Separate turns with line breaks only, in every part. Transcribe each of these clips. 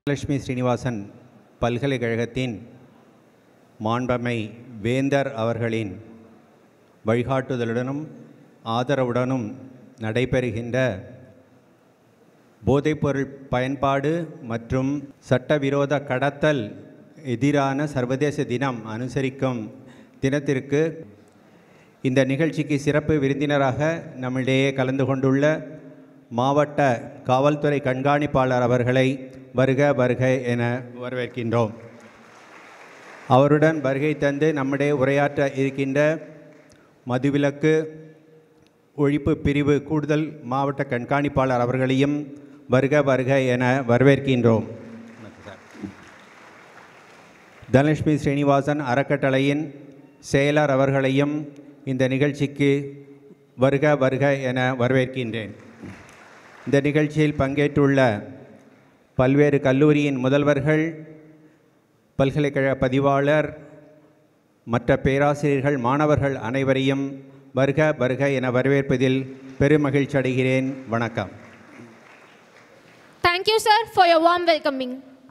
லட்சுமி ஸ்ரீனிவாசன் பல்கலைக்கழகத்தின் மாண்பமை வேந்தர் அவர்களின் வழிகாட்டுதலுடனும் ஆதரவுடனும் நடைபெறுகின்ற போதைப்பொருள் பயன்பாடு மற்றும் சட்டவிரோத கடத்தல் எதிரான சர்வதேச தினம் அனுசரிக்கும் தினத்திற்கு இந்த நிகழ்ச்சிக்கு சிறப்பு விருந்தினராக நம்மிடையே கலந்து கொண்டுள்ள மாவட்ட காவல்துறை கண்காணிப்பாளர் அவர்களை வருக வருக என வரவேற்கின்றோம் அவருடன் வருகை தந்து நம்மிடையே உரையாற்ற இருக்கின்ற மதுவிலக்கு ஒழிப்பு பிரிவு கூடுதல் மாவட்ட கண்காணிப்பாளர் அவர்களையும் வருக வருக என வரவேற்கின்றோம் தனலட்சுமி ஸ்ரீனிவாசன் அறக்கட்டளையின் செயலர் அவர்களையும் இந்த நிகழ்ச்சிக்கு வருக வருக என வரவேற்கின்றேன் இந்த நிகழ்ச்சியில் பங்கேற்றுள்ள பல்வேறு கல்லூரியின் முதல்வர்கள் பல்கலைக்கழக பதிவாளர் மற்ற பேராசிரியர்கள் மாணவர்கள் அனைவரையும் வருக வருக என வரவேற்பதில் பெருமகிழ்ச்சி அடைகிறேன் வணக்கம்
Thank you, sir, for your warm welcoming.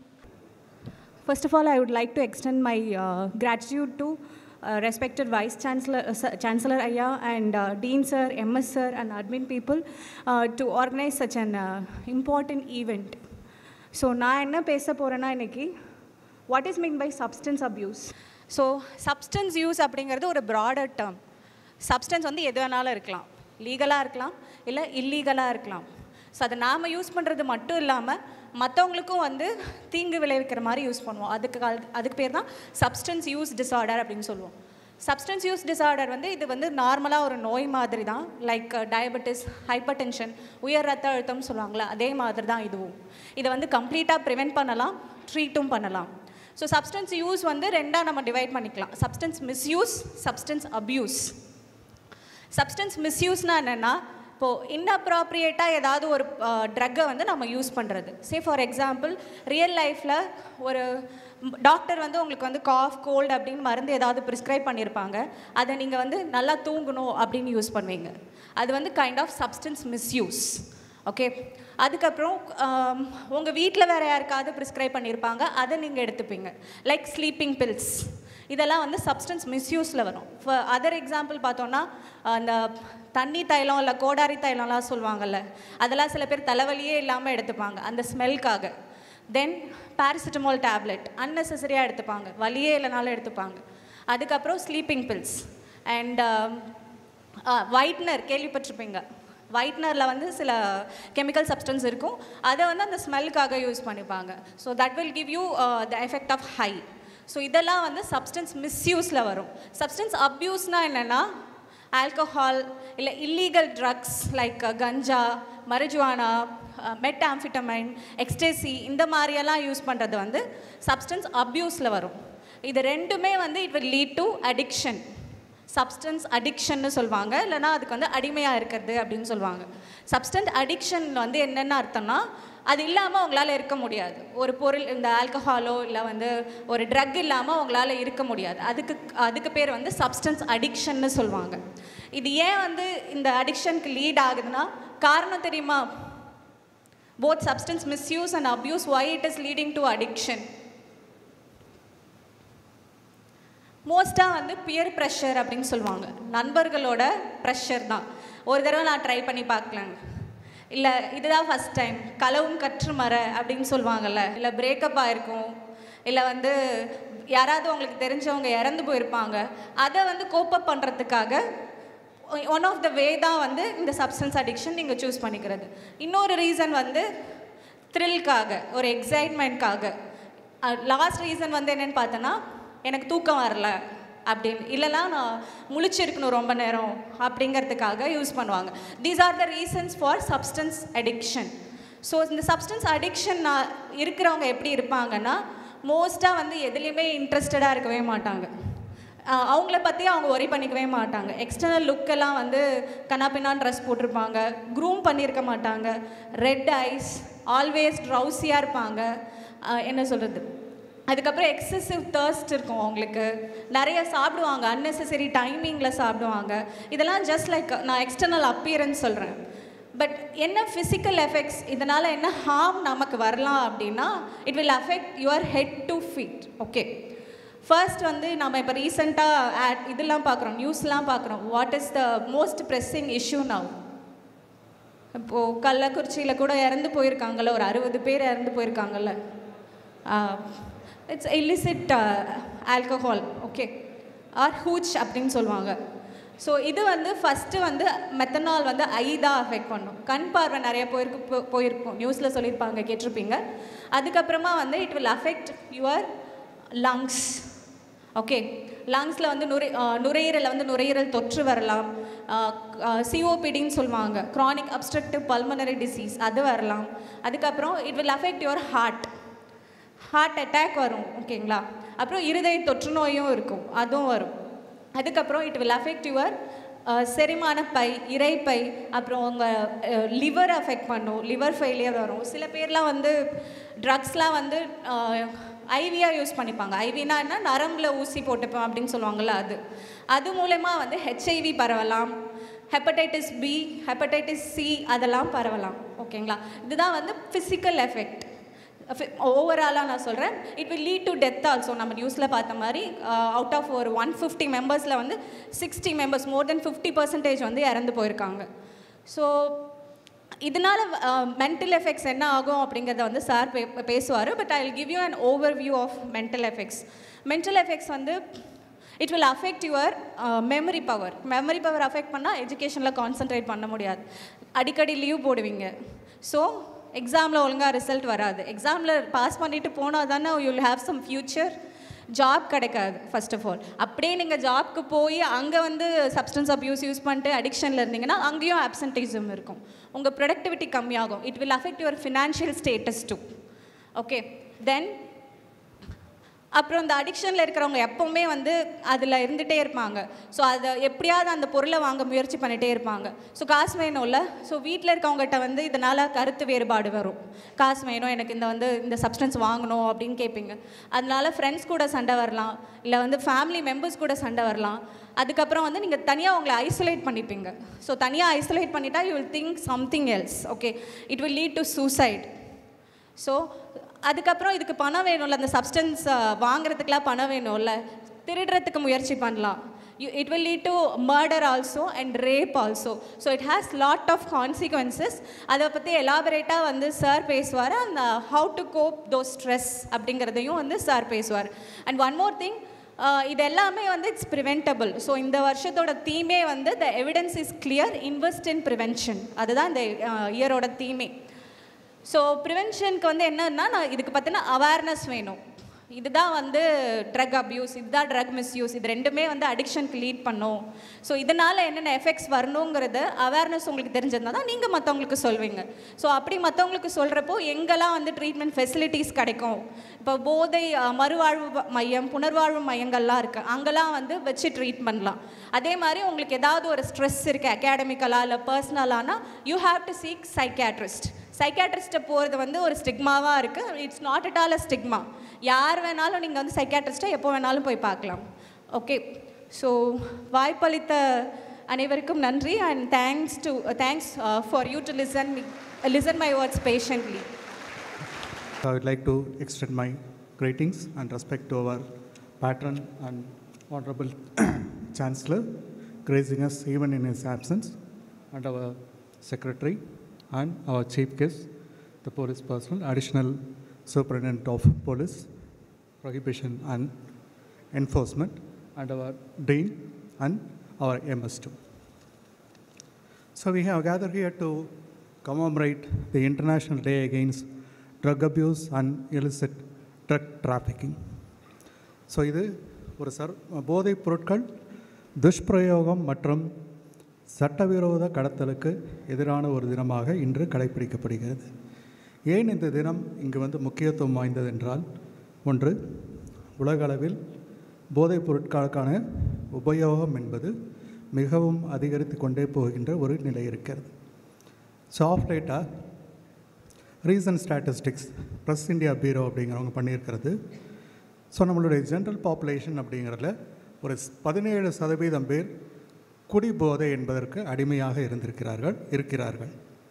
First of all, I would like to extend my uh, gratitude to uh, respected Vice Chancellor, uh, Sir- Chancellor Aya and uh, Dean Sir, MS Sir, and admin people uh, to organize such an uh, important event. So நான் என்ன பேச போகிறேன்னா இன்னைக்கு what is mean by substance abuse
so substance use அப்படிங்கிறது ஒரு broader term substance வந்து எது வேணாலும் இருக்கலாம் லீகலாக இருக்கலாம் இல்லை இல்லீகலாக இருக்கலாம் ஸோ அதை நாம் யூஸ் பண்ணுறது மட்டும் இல்லாமல் மற்றவங்களுக்கும் வந்து தீங்கு விளைவிக்கிற மாதிரி யூஸ் பண்ணுவோம் அதுக்கு கால்- அதுக்கு பேர் தான் சப்ஸ்டன்ஸ் யூஸ் டிஸார்டர் அப்படின்னு சொல்லுவோம் சப்ஸ்டன்ஸ் யூஸ் டிஸார்டர் வந்து இது வந்து நார்மலாக ஒரு நோய் மாதிரி தான் லைக் டயபெட்டிஸ் ஹைப்பர் டென்ஷன் உயர் ரத்த அழுத்தம் சொல்லுவாங்களே அதே மாதிரி தான் இதுவும் இதை வந்து கம்ப்ளீட்டாக ப்ரிவென்ட் பண்ணலாம் ட்ரீட்டும் பண்ணலாம் ஸோ சப்ஸ்டன்ஸ் யூஸ் வந்து ரெண்டாக நம்ம டிவைட் பண்ணிக்கலாம் substance misuse substance abuse substance மிஸ்யூஸ்னால் என்னென்னா இப்போது இன்அப்ராப்ரியேட்டாக ஏதாவது ஒரு ட்ரக்கை வந்து நம்ம யூஸ் பண்ணுறது சே ஃபார் எக்ஸாம்பிள் ரியல் லைஃப்பில் ஒரு டாக்டர் வந்து உங்களுக்கு வந்து காஃப் கோல்டு அப்படின்னு மருந்து ஏதாவது ப்ரிஸ்கிரைப் பண்ணியிருப்பாங்க அதை நீங்கள் வந்து நல்லா தூங்கணும் அப்படின்னு யூஸ் பண்ணுவீங்க அது வந்து kind of substance misuse okay அதுக்கப்புறம் உங்கள் வீட்டில் வேறு யாருக்காவது ப்ரிஸ்கிரைப் பண்ணியிருப்பாங்க அதை நீங்கள் எடுத்துப்பீங்க லைக் ஸ்லீப்பிங் பில்ஸ் இதெல்லாம் வந்து சப்ஸ்டன்ஸ் மிஸ்யூஸில் வரும் அதர் எக்ஸாம்பிள் பார்த்தோன்னா அந்த தண்ணி தைலம் இல்லை கோடாரி தைலம்லாம் சொல்லுவாங்கல்ல அதெல்லாம் சில பேர் தலைவலியே இல்லாமல் எடுத்துப்பாங்க அந்த ஸ்மெல்க்காக தென் பேராசிட்டமால் டேப்லெட் அன்னெசரியாக எடுத்துப்பாங்க வலியே இல்லைனாலும் எடுத்துப்பாங்க அதுக்கப்புறம் ஸ்லீப்பிங் பில்ஸ் அண்ட் ஒயிட்னர் கேள்விப்பட்டிருப்பீங்க ஒயிட்னரில் வந்து சில கெமிக்கல் சப்ஸ்டன்ஸ் இருக்கும் அதை வந்து அந்த ஸ்மெல்லுக்காக யூஸ் பண்ணிப்பாங்க so that will give you the effect of high so இதெல்லாம் வந்து சப்ஸ்டன்ஸ் மிஸ்யூஸில் வரும் சப்ஸ்டன்ஸ் அப்யூஸ்னால் என்னென்னா ஆல்கஹால் இல்லை illegal drugs like ganja marijuana meth amphetamine எக்ஸ்டேசி இந்த மாதிரியெல்லாம் யூஸ் பண்ணுறது வந்து சப்ஸ்டன்ஸ் அப்யூஸில் வரும் இது ரெண்டுமே வந்து it will lead to addiction substance அடிக்ஷன்னு சொல்லுவாங்க இல்லைனா அதுக்கு வந்து அடிமையாக இருக்கிறது அப்படின்னு சொல்லுவாங்க சப்ஸ்டன்ஸ் அடிக்ஷன் வந்து என்னென்ன அர்த்தம்னா அது இல்லாமல் உங்களால் இருக்க முடியாது ஒரு பொருள் இந்த ஆல்கஹாலோ இல்லை வந்து ஒரு ட்ரக் இல்லாமல் உங்களால் இருக்க முடியாது அதுக்கு அதுக்கு பேர் வந்து சப்ஸ்டன்ஸ் அடிக்ஷன்னு சொல்லுவாங்க இது ஏன் வந்து இந்த அடிக்ஷனுக்கு லீட் ஆகுதுன்னா காரணம் தெரியுமா both substance misuse and abuse why it is leading to addiction மோஸ்ட்டாக வந்து பியர் ப்ரெஷர் அப்படின்னு சொல்லுவாங்க நண்பர்களோட ப்ரெஷர் தான் ஒரு தடவை நான் ட்ரை பண்ணி பார்க்கலாங்க இல்லை இதுதான் ஃபஸ்ட் டைம் களவும் கற்று மர அப்படின்னு சொல்லுவாங்கல்ல இல்லை பிரேக்கப் ஆயிருக்கும் இல்லை வந்து யாராவது உங்களுக்கு தெரிஞ்சவங்க இறந்து போயிருப்பாங்க அதை வந்து கோப்பப் பண்ணுறதுக்காக ஒன் ஆஃப் த வே தான் வந்து இந்த சப்ஸ்டன்ஸ் அடிக்ஷன் நீங்கள் சூஸ் பண்ணிக்கிறது இன்னொரு ரீசன் வந்து த்ரில்காக ஒரு எக்ஸைட்மெண்ட்காக லாஸ்ட் ரீசன் வந்து என்னென்னு பார்த்தோன்னா எனக்கு தூக்கம் வரல அப்படின்னு இல்லைனா நான் முழிச்சிருக்கணும் ரொம்ப நேரம் அப்படிங்கிறதுக்காக யூஸ் பண்ணுவாங்க these are the reasons for substance addiction so இந்த சப்ஸ்டன்ஸ் அடிக்ஷன் இருக்கிறவங்க எப்படி இருப்பாங்கன்னா மோஸ்ட்டாக வந்து எதுலேயுமே இன்ட்ரெஸ்டடாக இருக்கவே மாட்டாங்க அஹ் அவங்கள பற்றி அவங்க ஒரி பண்ணிக்கவே மாட்டாங்க எக்ஸ்டர்னல் லுக்கெல்லாம் வந்து கண்ணாப்பின்னான் ட்ரெஸ் போட்டிருப்பாங்க க்ரூம் பண்ணியிருக்க மாட்டாங்க ரெட் ஐஸ் ஆல்வேஸ் ட்ரௌசியாக இருப்பாங்க அஹ் என்ன சொல்கிறது அதுக்கப்புறம் எக்ஸசிவ் thirst இருக்கும் அவங்களுக்கு நிறைய சாப்பிடுவாங்க unnecessary டைமிங்கில் சாப்பிடுவாங்க இதெல்லாம் ஜஸ்ட் லைக் நான் எக்ஸ்டர்னல் அப்பியரன்ஸ் சொல்கிறேன் பட் என்ன ஃபிசிக்கல் எஃபெக்ட்ஸ் இதனால் என்ன ஹார்ம் நமக்கு வரலாம் அப்படின்னா it will affect your head to feet okay first வந்து நம்ம இப்போ ரீசெண்டாக ஆட் இதெல்லாம் பார்க்குறோம் நியூஸ்லாம் பார்க்குறோம் what is the most pressing issue now இப்போது கள்ளக்குறிச்சியில் கூட இறந்து போயிருக்காங்கல்ல ஒரு அறுபது பேர் இறந்து போயிருக்காங்கல்ல it's illicit alcohol okay or hooch அப்படின்னு சொல்லுவாங்க ஸோ இது வந்து ஃபஸ்ட்டு வந்து மெத்தனால் வந்து ஐ தான் அஃபெக்ட் பண்ணும் கண் பார்வை நிறைய போயிருக்கு போ- போயிருக்கும் நியூஸில் சொல்லியிருப்பாங்க கேட்டிருப்பீங்க அதுக்கப்புறமா வந்து it will affect your lungs okay லங்ஸில் வந்து நுரை நுரையீரலில் வந்து நுரையீரல் தொற்று வரலாம் சிஓபிடின்னு சொல்லுவாங்க chronic obstructive pulmonary disease அது வரலாம் அதுக்கப்புறம் it will affect your heart heart attack வரும் ஓகேங்களா அப்புறம் இருதய தொற்று நோயும் இருக்கும் அதுவும் வரும் அதுக்கப்புறம் இட் வில் அஃபெக்ட் யுவர் செரிமான பை இறைப்பை அப்புறம் உங்கள் லிவர் அஃபெக்ட் பண்ணும் லிவர் ஃபெயிலியர் வரும் சில பேர்லாம் வந்து ட்ரக்ஸ்லாம் வந்து ஐவியாக யூஸ் பண்ணிப்பாங்க ஐவினா என்ன நரம்பில் ஊசி போட்டுப்போம் அப்படின்னு சொல்லுவாங்கள்ல அது அது மூலயமா வந்து ஹெச்ஐவி பரவலாம் ஹெப்படைட்டிஸ் பி ஹெப்படைட்டிஸ் சி அதெல்லாம் பரவலாம் ஓகேங்களா இதுதான் வந்து ஃபிசிக்கல் எஃபெக்ட் ஓவராலாக நான் சொல்கிறேன் it will lead to death also நம்ம நியூஸில் பார்த்த மாதிரி அவுட் ஆஃப் ஒரு ஒன் ஃபிஃப்டி மெம்பர்ஸில் வந்து sixty members more than fifty percentage வந்து இறந்து போயிருக்காங்க ஸோ இதனால் மென்டல் எஃபெக்ட்ஸ் என்ன ஆகும் அப்படிங்கிறத வந்து சார் பே பேசுவார் but I will give you an overview of mental effects mental effects வந்து it will affect your memory power memory power affect பண்ணால் எஜுகேஷனில் கான்சென்ட்ரேட் பண்ண முடியாது அடிக்கடி லீவ் போடுவீங்க ஸோ எக்ஸாமில் ஒழுங்காக ரிசல்ட் வராது எக்ஸாமில் பாஸ் பண்ணிட்டு போனால் தானே you will have some future job கிடைக்காது ஃபர்ஸ்ட் ஆஃப் ஆல் அப்படியே நீங்கள் ஜாப்க்கு போய் அங்கே வந்து சப்ஸ்டன்ஸ் அப்யூஸ் யூஸ் பண்ணிட்டு அடிக்ஷனில் இருந்தீங்கன்னா அங்கேயும் ஆப்சன்டேஜம் இருக்கும் உங்கள் ப்ரொடக்டிவிட்டி கம்மியாகும் it will affect your financial status too okay then அப்புறம் இந்த அடிக்ஷனில் இருக்கிறவங்க எப்போவுமே வந்து அதில் இருந்துகிட்டே இருப்பாங்க ஸோ அதை எப்படியாவது அந்த பொருளை வாங்க முயற்சி பண்ணிகிட்டே இருப்பாங்க ஸோ காசு வேணும்ல ஸோ வீட்டில் இருக்கவங்ககிட்ட வந்து இதனால் கருத்து வேறுபாடு வரும் காசு வேணும் எனக்கு இந்த வந்து இந்த சப்ஸ்டன்ஸ் வாங்கணும் அப்படின்னு கேட்பீங்க அதனால ஃப்ரெண்ட்ஸ் கூட சண்டை வரலாம் இல்லை வந்து ஃபேமிலி மெம்பர்ஸ் கூட சண்டை வரலாம் அதுக்கப்புறம் வந்து நீங்கள் தனியாக உங்களை ஐசோலேட் பண்ணிப்பீங்க ஸோ தனியாக ஐசோலேட் பண்ணிட்டா you will think something else okay it will lead to suicide so அதுக்கப்புறம் இதுக்கு பணம் வேணும்ல அந்த சப்ஸ்டன்ஸ் வாங்குறதுக்குலாம் பணம் வேணும்ல திருடுறதுக்கு முயற்சி பண்ணலாம் you it will lead to murder also and rape also so it has lot of consequences அதை பற்றி எலாபரேட்டாக வந்து சார் பேசுவார் அந்த ஹவு டு கோப் தோ ஸ்ட்ரெஸ் அப்படிங்கிறதையும் வந்து சார் பேசுவார் அண்ட் ஒன் மோர் திங் இது எல்லாமே வந்து இட்ஸ் ப்ரிவென்டபிள் ஸோ இந்த வருஷத்தோட தீமே வந்து the evidence is clear invest in prevention அதுதான் இந்த இயரோட தீமே ஸோ ப்ரிவென்ஷனுக்கு வந்து என்னன்னா நான் இதுக்கு பற்றின அவேர்னஸ் வேணும் இதுதான் வந்து ட்ரக் அப்யூஸ் இதுதான் ட்ரக் மிஸ்யூஸ் இது ரெண்டுமே வந்து அடிக்ஷனுக்கு லீட் பண்ணும் ஸோ இதனால் என்னென்ன எஃபெக்ட்ஸ் வரணுங்கிறது அவேர்னஸ் உங்களுக்கு தெரிஞ்சிருந்தா தான் நீங்கள் மற்றவங்களுக்கு சொல்வீங்க ஸோ அப்படி மற்றவங்களுக்கு சொல்கிறப்போ எங்கெல்லாம் வந்து ட்ரீட்மெண்ட் ஃபெசிலிட்டிஸ் கிடைக்கும் இப்போ போதை அஹ், மறுவாழ்வு வ- மையம் புனர்வாழ்வு மையங்கள்லாம் இருக்குது அங்கெல்லாம் வந்து வச்சு ட்ரீட் பண்ணலாம் அதே மாதிரி உங்களுக்கு ஏதாவது ஒரு ஸ்ட்ரெஸ் இருக்குது அகாடமிக்கலாக இல்லை பர்சனலானா you have to seek psychiatrist சைக்காட்ரிஸ்ட்டை போகிறது வந்து ஒரு ஸ்டிக்மாவாக இருக்குது it's not at all a stigma யார் வேணாலும் நீங்கள் வந்து சைக்காட்ரிஸ்ட்டை எப்போ வேணாலும் போய் பார்க்கலாம் ஓகே ஸோ வாய்ப்பளித்த அனைவருக்கும் நன்றி and thanks to thanks for you to listen listen my words patiently
I would like to extend my greetings and respect to our patron and honorable chancellor, gracing us even in his absence, and our secretary and our chief guest, the police personnel, additional superintendent of police, prohibition and enforcement, and our dean and our MS2. So we have gathered here to commemorate the International Day Against Drug Abuse and Illicit Drug Trafficking. So இது ஒரு sir போதைப் பொருட்கள் துஷ்பிரயோகம் மற்றும் சட்டவிரோத கடத்தலுக்கு எதிரான ஒரு தினமாக இன்று கடைப்பிடிக்கப்படுகிறது ஏன் இந்த தினம் இங்கு வந்து முக்கியத்துவம் வாய்ந்தது என்றால் ஒன்று உலகளவில் போதைப் பொருட்களுக்கான உபயோகம் என்பது மிகவும் அதிகரித்து கொண்டே போகின்ற ஒரு நிலை இருக்கிறது ஸோ ஆஃப் லேட்டாக reason statistics press India bureau அப்படிங்கிறவங்க பண்ணியிருக்கிறது ஸோ நம்மளுடைய ஜென்ரல் பாப்புலேஷன் அப்படிங்கிறதுல ஒரு பதினேழு சதவீதம் பேர் குடிபோதை என்பதற்கு அடிமையாக இருந்திருக்கிறார்கள் இருக்கிறார்கள்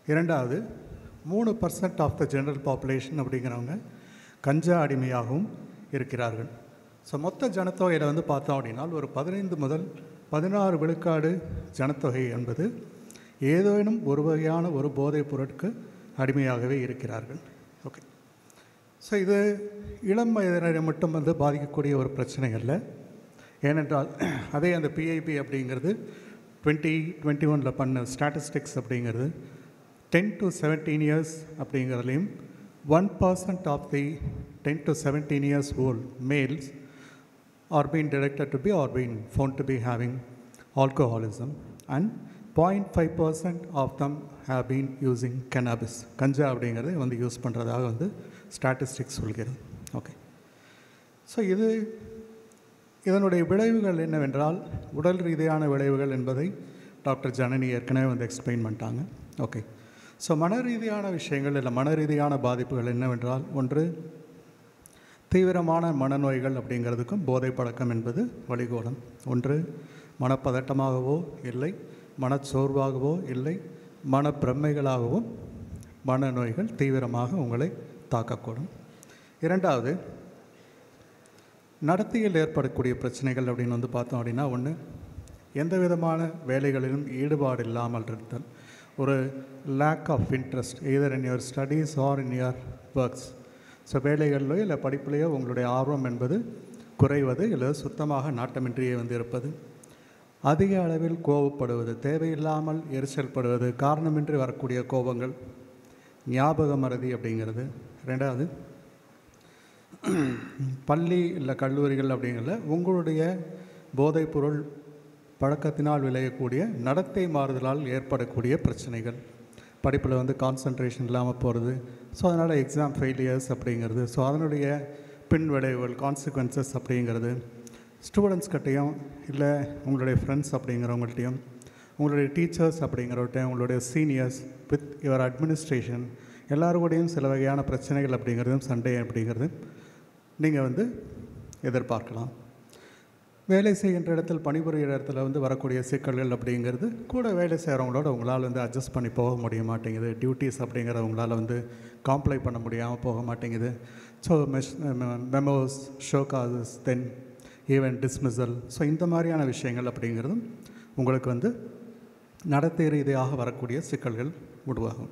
இரண்டாவது மூணு percent of the general population அப்படிங்கிறவங்க கஞ்சா அடிமையாகவும் இருக்கிறார்கள் ஸோ மொத்த ஜனத்தொகையில் வந்து பார்த்தோம் அப்படின்னா ஒரு பதினைந்து முதல் பதினாறு விழுக்காடு ஜனத்தொகை என்பது ஏதேனும் ஒரு வகையான ஒரு போதைப் பொருட்க்கு அடிமையாகவே இருக்கிறார்கள் ஓகே ஸோ இது இளம் வயதினரை மட்டும் வந்து பாதிக்கக்கூடிய ஒரு பிரச்சனை அல்ல ஏனென்றால் அதே அந்த பிஐபி அப்படிங்கிறது டுவெண்ட்டி டுவெண்ட்டி ஒனில் பண்ண ஸ்டாட்டிஸ்டிக்ஸ் அப்படிங்கிறது டென் டு செவன்டீன் இயர்ஸ் அப்படிங்கிறதுலையும் one percent of the ten to seventeen years old males are being directed to be or being found to be having alcoholism and 0.5% of them have been using cannabis கஞ்சா அப்படிங்கிறத வந்து use பண்ணுறதாக வந்து statistics சொல்கிறது okay so இது இதனுடைய விளைவுகள் என்னவென்றால் உடல் ரீதியான விளைவுகள் என்பதை டாக்டர் ஜனனி ஏற்கனவே வந்து எக்ஸ்பிளைன் பண்ணிட்டாங்க ஓகே ஸோ மன ரீதியான விஷயங்கள் இல்லை மன ரீதியான பாதிப்புகள் என்னவென்றால் ஒன்று தீவிரமான மனநோய்கள் அப்படிங்கிறதுக்கும் போதை பழக்கம் என்பது வழிகோலம் ஒன்று மனப்பதட்டமாகவோ இல்லை மனச்சோர்வாகவோ இல்லை மனப்பிரமைகளாகவும் மனநோய்கள் தீவிரமாக உங்களை தாக்கக்கூடும் இரண்டாவது நடத்தையில் ஏற்படக்கூடிய பிரச்சனைகள் அப்படின்னு வந்து பார்த்தோம் அப்படின்னா ஒன்று எந்த விதமான வேலைகளிலும் ஈடுபாடு இல்லாமல் இருத்தல் ஒரு lack of interest either in your studies or in your works so வேலைகளிலோ இல்லை படிப்பிலேயோ உங்களுடைய ஆர்வம் என்பது குறைவது இல்லை சுத்தமாக நாட்டமின்றியே வந்து இருப்பது அதிக அளவில் கோபப்படுவது தேவையில்லாமல் எரிச்சல் படுவது காரணமின்றி வரக்கூடிய கோபங்கள் ஞாபக மறதி அப்படிங்கிறது ரெண்டாவது பள்ளி இல்லை கல்லூரிகள் அப்படிங்கிறத உங்களுடைய போதைப்பொருள் பழக்கத்தினால் விளையக்கூடிய நடத்தை மாறுதலால் ஏற்படக்கூடிய பிரச்சனைகள் படிப்பில் வந்து கான்சன்ட்ரேஷன் இல்லாமல் போகிறது ஸோ அதனால் எக்ஸாம் ஃபெயிலியர்ஸ் அப்படிங்கிறது ஸோ அதனுடைய பின் விளைவுகள் கான்சிக்வன்சஸ் அப்படிங்கிறது ஸ்டூடெண்ட்ஸ் கிட்டேயும் இல்லை உங்களுடைய ஃப்ரெண்ட்ஸ் அப்படிங்கிறவங்கள்ட்டையும் உங்களுடைய டீச்சர்ஸ் அப்படிங்கிறவர்கிட்ட உங்களுடைய சீனியர்ஸ் வித் யுவர் அட்மினிஸ்ட்ரேஷன் எல்லாருக்கூடையும் சில வகையான பிரச்சனைகள் அப்படிங்கிறதும் சண்டை அப்படிங்கிறது நீங்கள் வந்து எதிர்பார்க்கலாம் வேலை செய்கின்ற இடத்தில் பணிபுரிகிற இடத்துல வந்து வரக்கூடிய சிக்கல்கள் அப்படிங்கிறது கூட வேலை செய்கிறவங்களோட உங்களால் வந்து அட்ஜஸ்ட் பண்ணி போக முடிய மாட்டேங்குது டியூட்டிஸ் அப்படிங்கிறத உங்களால் வந்து காம்ப்ளை பண்ண முடியாமல் போக மாட்டேங்குது so mess memos show causes then even dismissal so இந்த மாதிரியான விஷயங்கள் அப்படிங்கிறதும் உங்களுக்கு வந்து நடத்தை ரீதியாக வரக்கூடிய சிக்கல்கள் உருவாகும்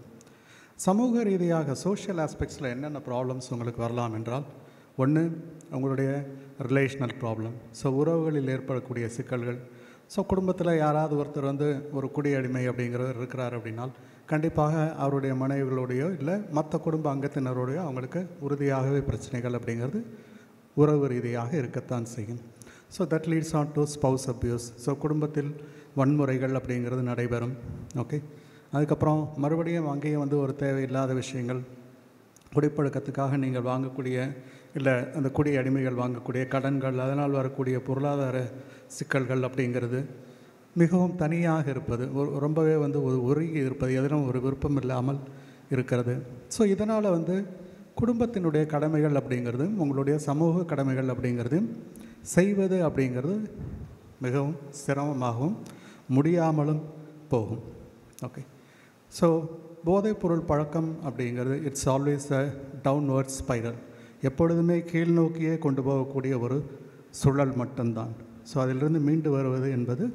சமூக ரீதியாக சோஷியல் ஆஸ்பெக்ட்ஸில் என்னென்ன ப்ராப்ளம்ஸ் உங்களுக்கு வரலாம் என்றால் ஒன்று உங்களுடைய ரிலேஷனல் ப்ராப்ளம் ஸோ உறவுகளில் ஏற்படக்கூடிய சிக்கல்கள் ஸோ குடும்பத்தில் யாராவது ஒருத்தர் வந்து ஒரு குடியடிமை அப்படிங்கிறவர் இருக்கிறார் அப்படின்னால் கண்டிப்பாக அவருடைய மனைவிகளோடையோ இல்லை மற்ற குடும்ப அங்கத்தினரோடையோ அவங்களுக்கு உறுதியாகவே பிரச்சனைகள் அப்படிங்கிறது உறவு ரீதியாக இருக்கத்தான் செய்யும் so that leads on to spouse abuse so குடும்பத்தில் வன்முறைகள் அப்படிங்கிறது நடைபெறும் ஓகே அதுக்கப்புறம் மறுபடியும் அங்கேயும் வந்து ஒரு தேவையில்லாத விஷயங்கள் குடிப்பழக்கத்துக்காக நீங்கள் வாங்கக்கூடிய இல்லை அந்த குடி அடிமைகள் வாங்கக்கூடிய கடன்கள் அதனால் வரக்கூடிய பொருளாதார சிக்கல்கள் அப்படிங்கிறது மிகவும் தனியாக இருப்பது ஒரு ரொம்பவே வந்து ஒரு உருகி இருப்பது எதிலும் ஒரு விருப்பம் இல்லாமல் இருக்கிறது ஸோ இதனால் வந்து குடும்பத்தினுடைய கடமைகள் அப்படிங்கிறதும் உங்களுடைய சமூக கடமைகள் அப்படிங்கிறதையும் செய்வது அப்படிங்கிறது மிகவும் சிரமமாகவும் முடியாமலும் போகும் ஓகே ஸோ போதைப்பொருள் பழக்கம் அப்படிங்கிறது it's always a downward spiral எப்பொழுதுமே கீழ் நோக்கியே கொண்டு போகக்கூடிய ஒரு சுழல் மட்டும்தான் ஸோ அதிலிருந்து மீண்டு வருவது என்பது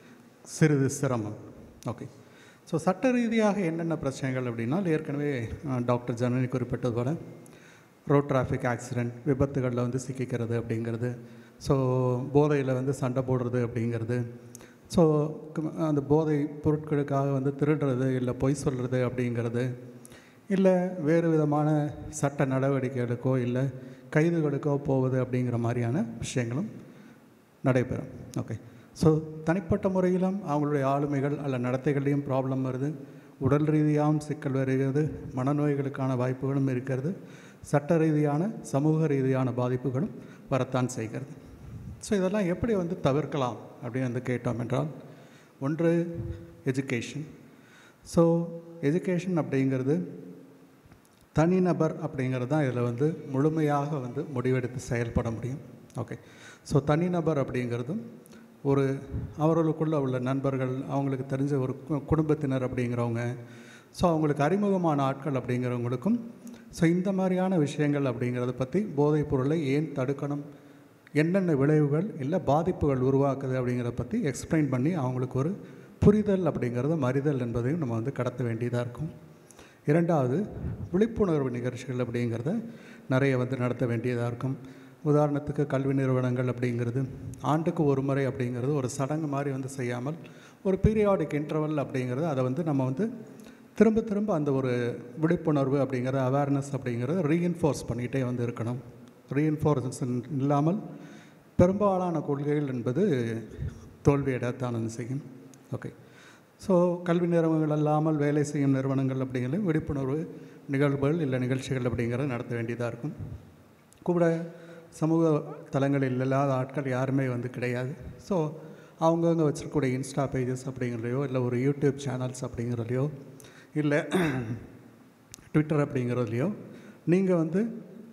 சிறிது சிரமம் ஓகே ஸோ சட்ட ரீதியாக என்னென்ன பிரச்சனைகள் அப்படின்னா ஏற்கனவே அஹ், டாக்டர் ஜனனி குறிப்பிட்டது போல ரோட் டிராஃபிக் ஆக்சிடெண்ட் விபத்துகளில் வந்து சிக்கிக்கிறது அப்படிங்கிறது ஸோ போதையில் வந்து சண்டை போடுறது அப்படிங்கிறது ஸோ அந்த போதை பொருட்களுக்காக வந்து திருடுறது இல்லை பொய் சொல்கிறது அப்படிங்கிறது இல்லை வேறு விதமான சட்ட நடவடிக்கைகளுக்கோ இல்லை கைதுகளுக்கோ போவது அப்படிங்கிற மாதிரியான விஷயங்களும் நடைபெறும் ஓகே ஸோ தனிப்பட்ட முறையிலும் அவங்களுடைய ஆளுமைகள் அல்ல நடத்தைகள்லையும் ப்ராப்ளம் வருது உடல் ரீதியாகவும் சிக்கல் வருகிறது மனநோய்களுக்கான வாய்ப்புகளும் இருக்கிறது சட்ட ரீதியான சமூக ரீதியான பாதிப்புகளும் வரத்தான் செய்கிறது ஸோ இதெல்லாம் எப்படி வந்து தவிர்க்கலாம் அப்படின்னு வந்து கேட்டோம் என்றால் ஒன்று எஜுகேஷன் ஸோ எஜுகேஷன் அப்படிங்கிறது தனிநபர் அப்படிங்கிறது தான் இதில் வந்து முழுமையாக வந்து முடிவெடுத்து செயல்பட முடியும் ஓகே ஸோ தனிநபர் அப்படிங்கிறதும் ஒரு அவர்களுக்குள்ள உள்ள நண்பர்கள் அவங்களுக்கு தெரிஞ்ச ஒரு கு- குடும்பத்தினர் அப்படிங்கிறவங்க ஸோ அவங்களுக்கு அறிமுகமான ஆட்கள் அப்படிங்கிறவங்களுக்கும் ஸோ இந்த மாதிரியான விஷயங்கள் அப்படிங்கிறத பற்றி போதைப் பொருளை ஏன் தடுக்கணும் என்னென்ன விளைவுகள் இல்லை பாதிப்புகள் உருவாக்குது அப்படிங்கிறத பற்றி எக்ஸ்பிளைன் பண்ணி அவங்களுக்கு ஒரு புரிதல் அப்படிங்கிறது மறிதல் என்பதையும் நம்ம வந்து கடத்த வேண்டியதாக இருக்கும் இரண்டாவது விழிப்புணர்வு நிகழ்ச்சிகள் அப்படிங்கிறத நிறைய வந்து நடத்த வேண்டியதாக இருக்கும் உதாரணத்துக்கு கல்வி நிறுவனங்கள் அப்படிங்கிறது ஆண்டுக்கு ஒரு முறை அப்படிங்கிறது ஒரு சடங்கு மாதிரி வந்து செய்யாமல் ஒரு பீரியாடிக் இன்டர்வல் அப்படிங்கிறது அதை வந்து நம்ம வந்து திரும்ப திரும்ப அந்த ஒரு விழிப்புணர்வு அப்படிங்கிற அவேர்னஸ் அப்படிங்கிறத ரீஎன்ஃபோர்ஸ் பண்ணிகிட்டே வந்து இருக்கணும் ரீஎன்ஃபோர்ஸ் இல்லாமல் பெரும்பாலான கொள்கைகள் என்பது தோல்வியடையத்தான் வந்து செய்யும் ஓகே ஸோ கல்வி நிறுவனங்கள் அல்லாமல் வேலை செய்யும் நிறுவனங்கள் அப்படிங்கிறது விழிப்புணர்வு நிகழ்வுகள் இல்லை நிகழ்ச்சிகள் அப்படிங்கிறத நடத்த வேண்டியதாக இருக்கும் கூட சமூக தளங்களில் இல்லாத ஆட்கள் யாருமே வந்து கிடையாது ஸோ அவங்கவுங்க வச்சிருக்கக்கூடிய இன்ஸ்டா பேஜஸ் அப்படிங்கிறதையோ இல்லை ஒரு யூடியூப் சேனல்ஸ் அப்படிங்கிறதையோ இல்லை ட்விட்டர் அப்படிங்கிறதுலையோ நீங்கள் வந்து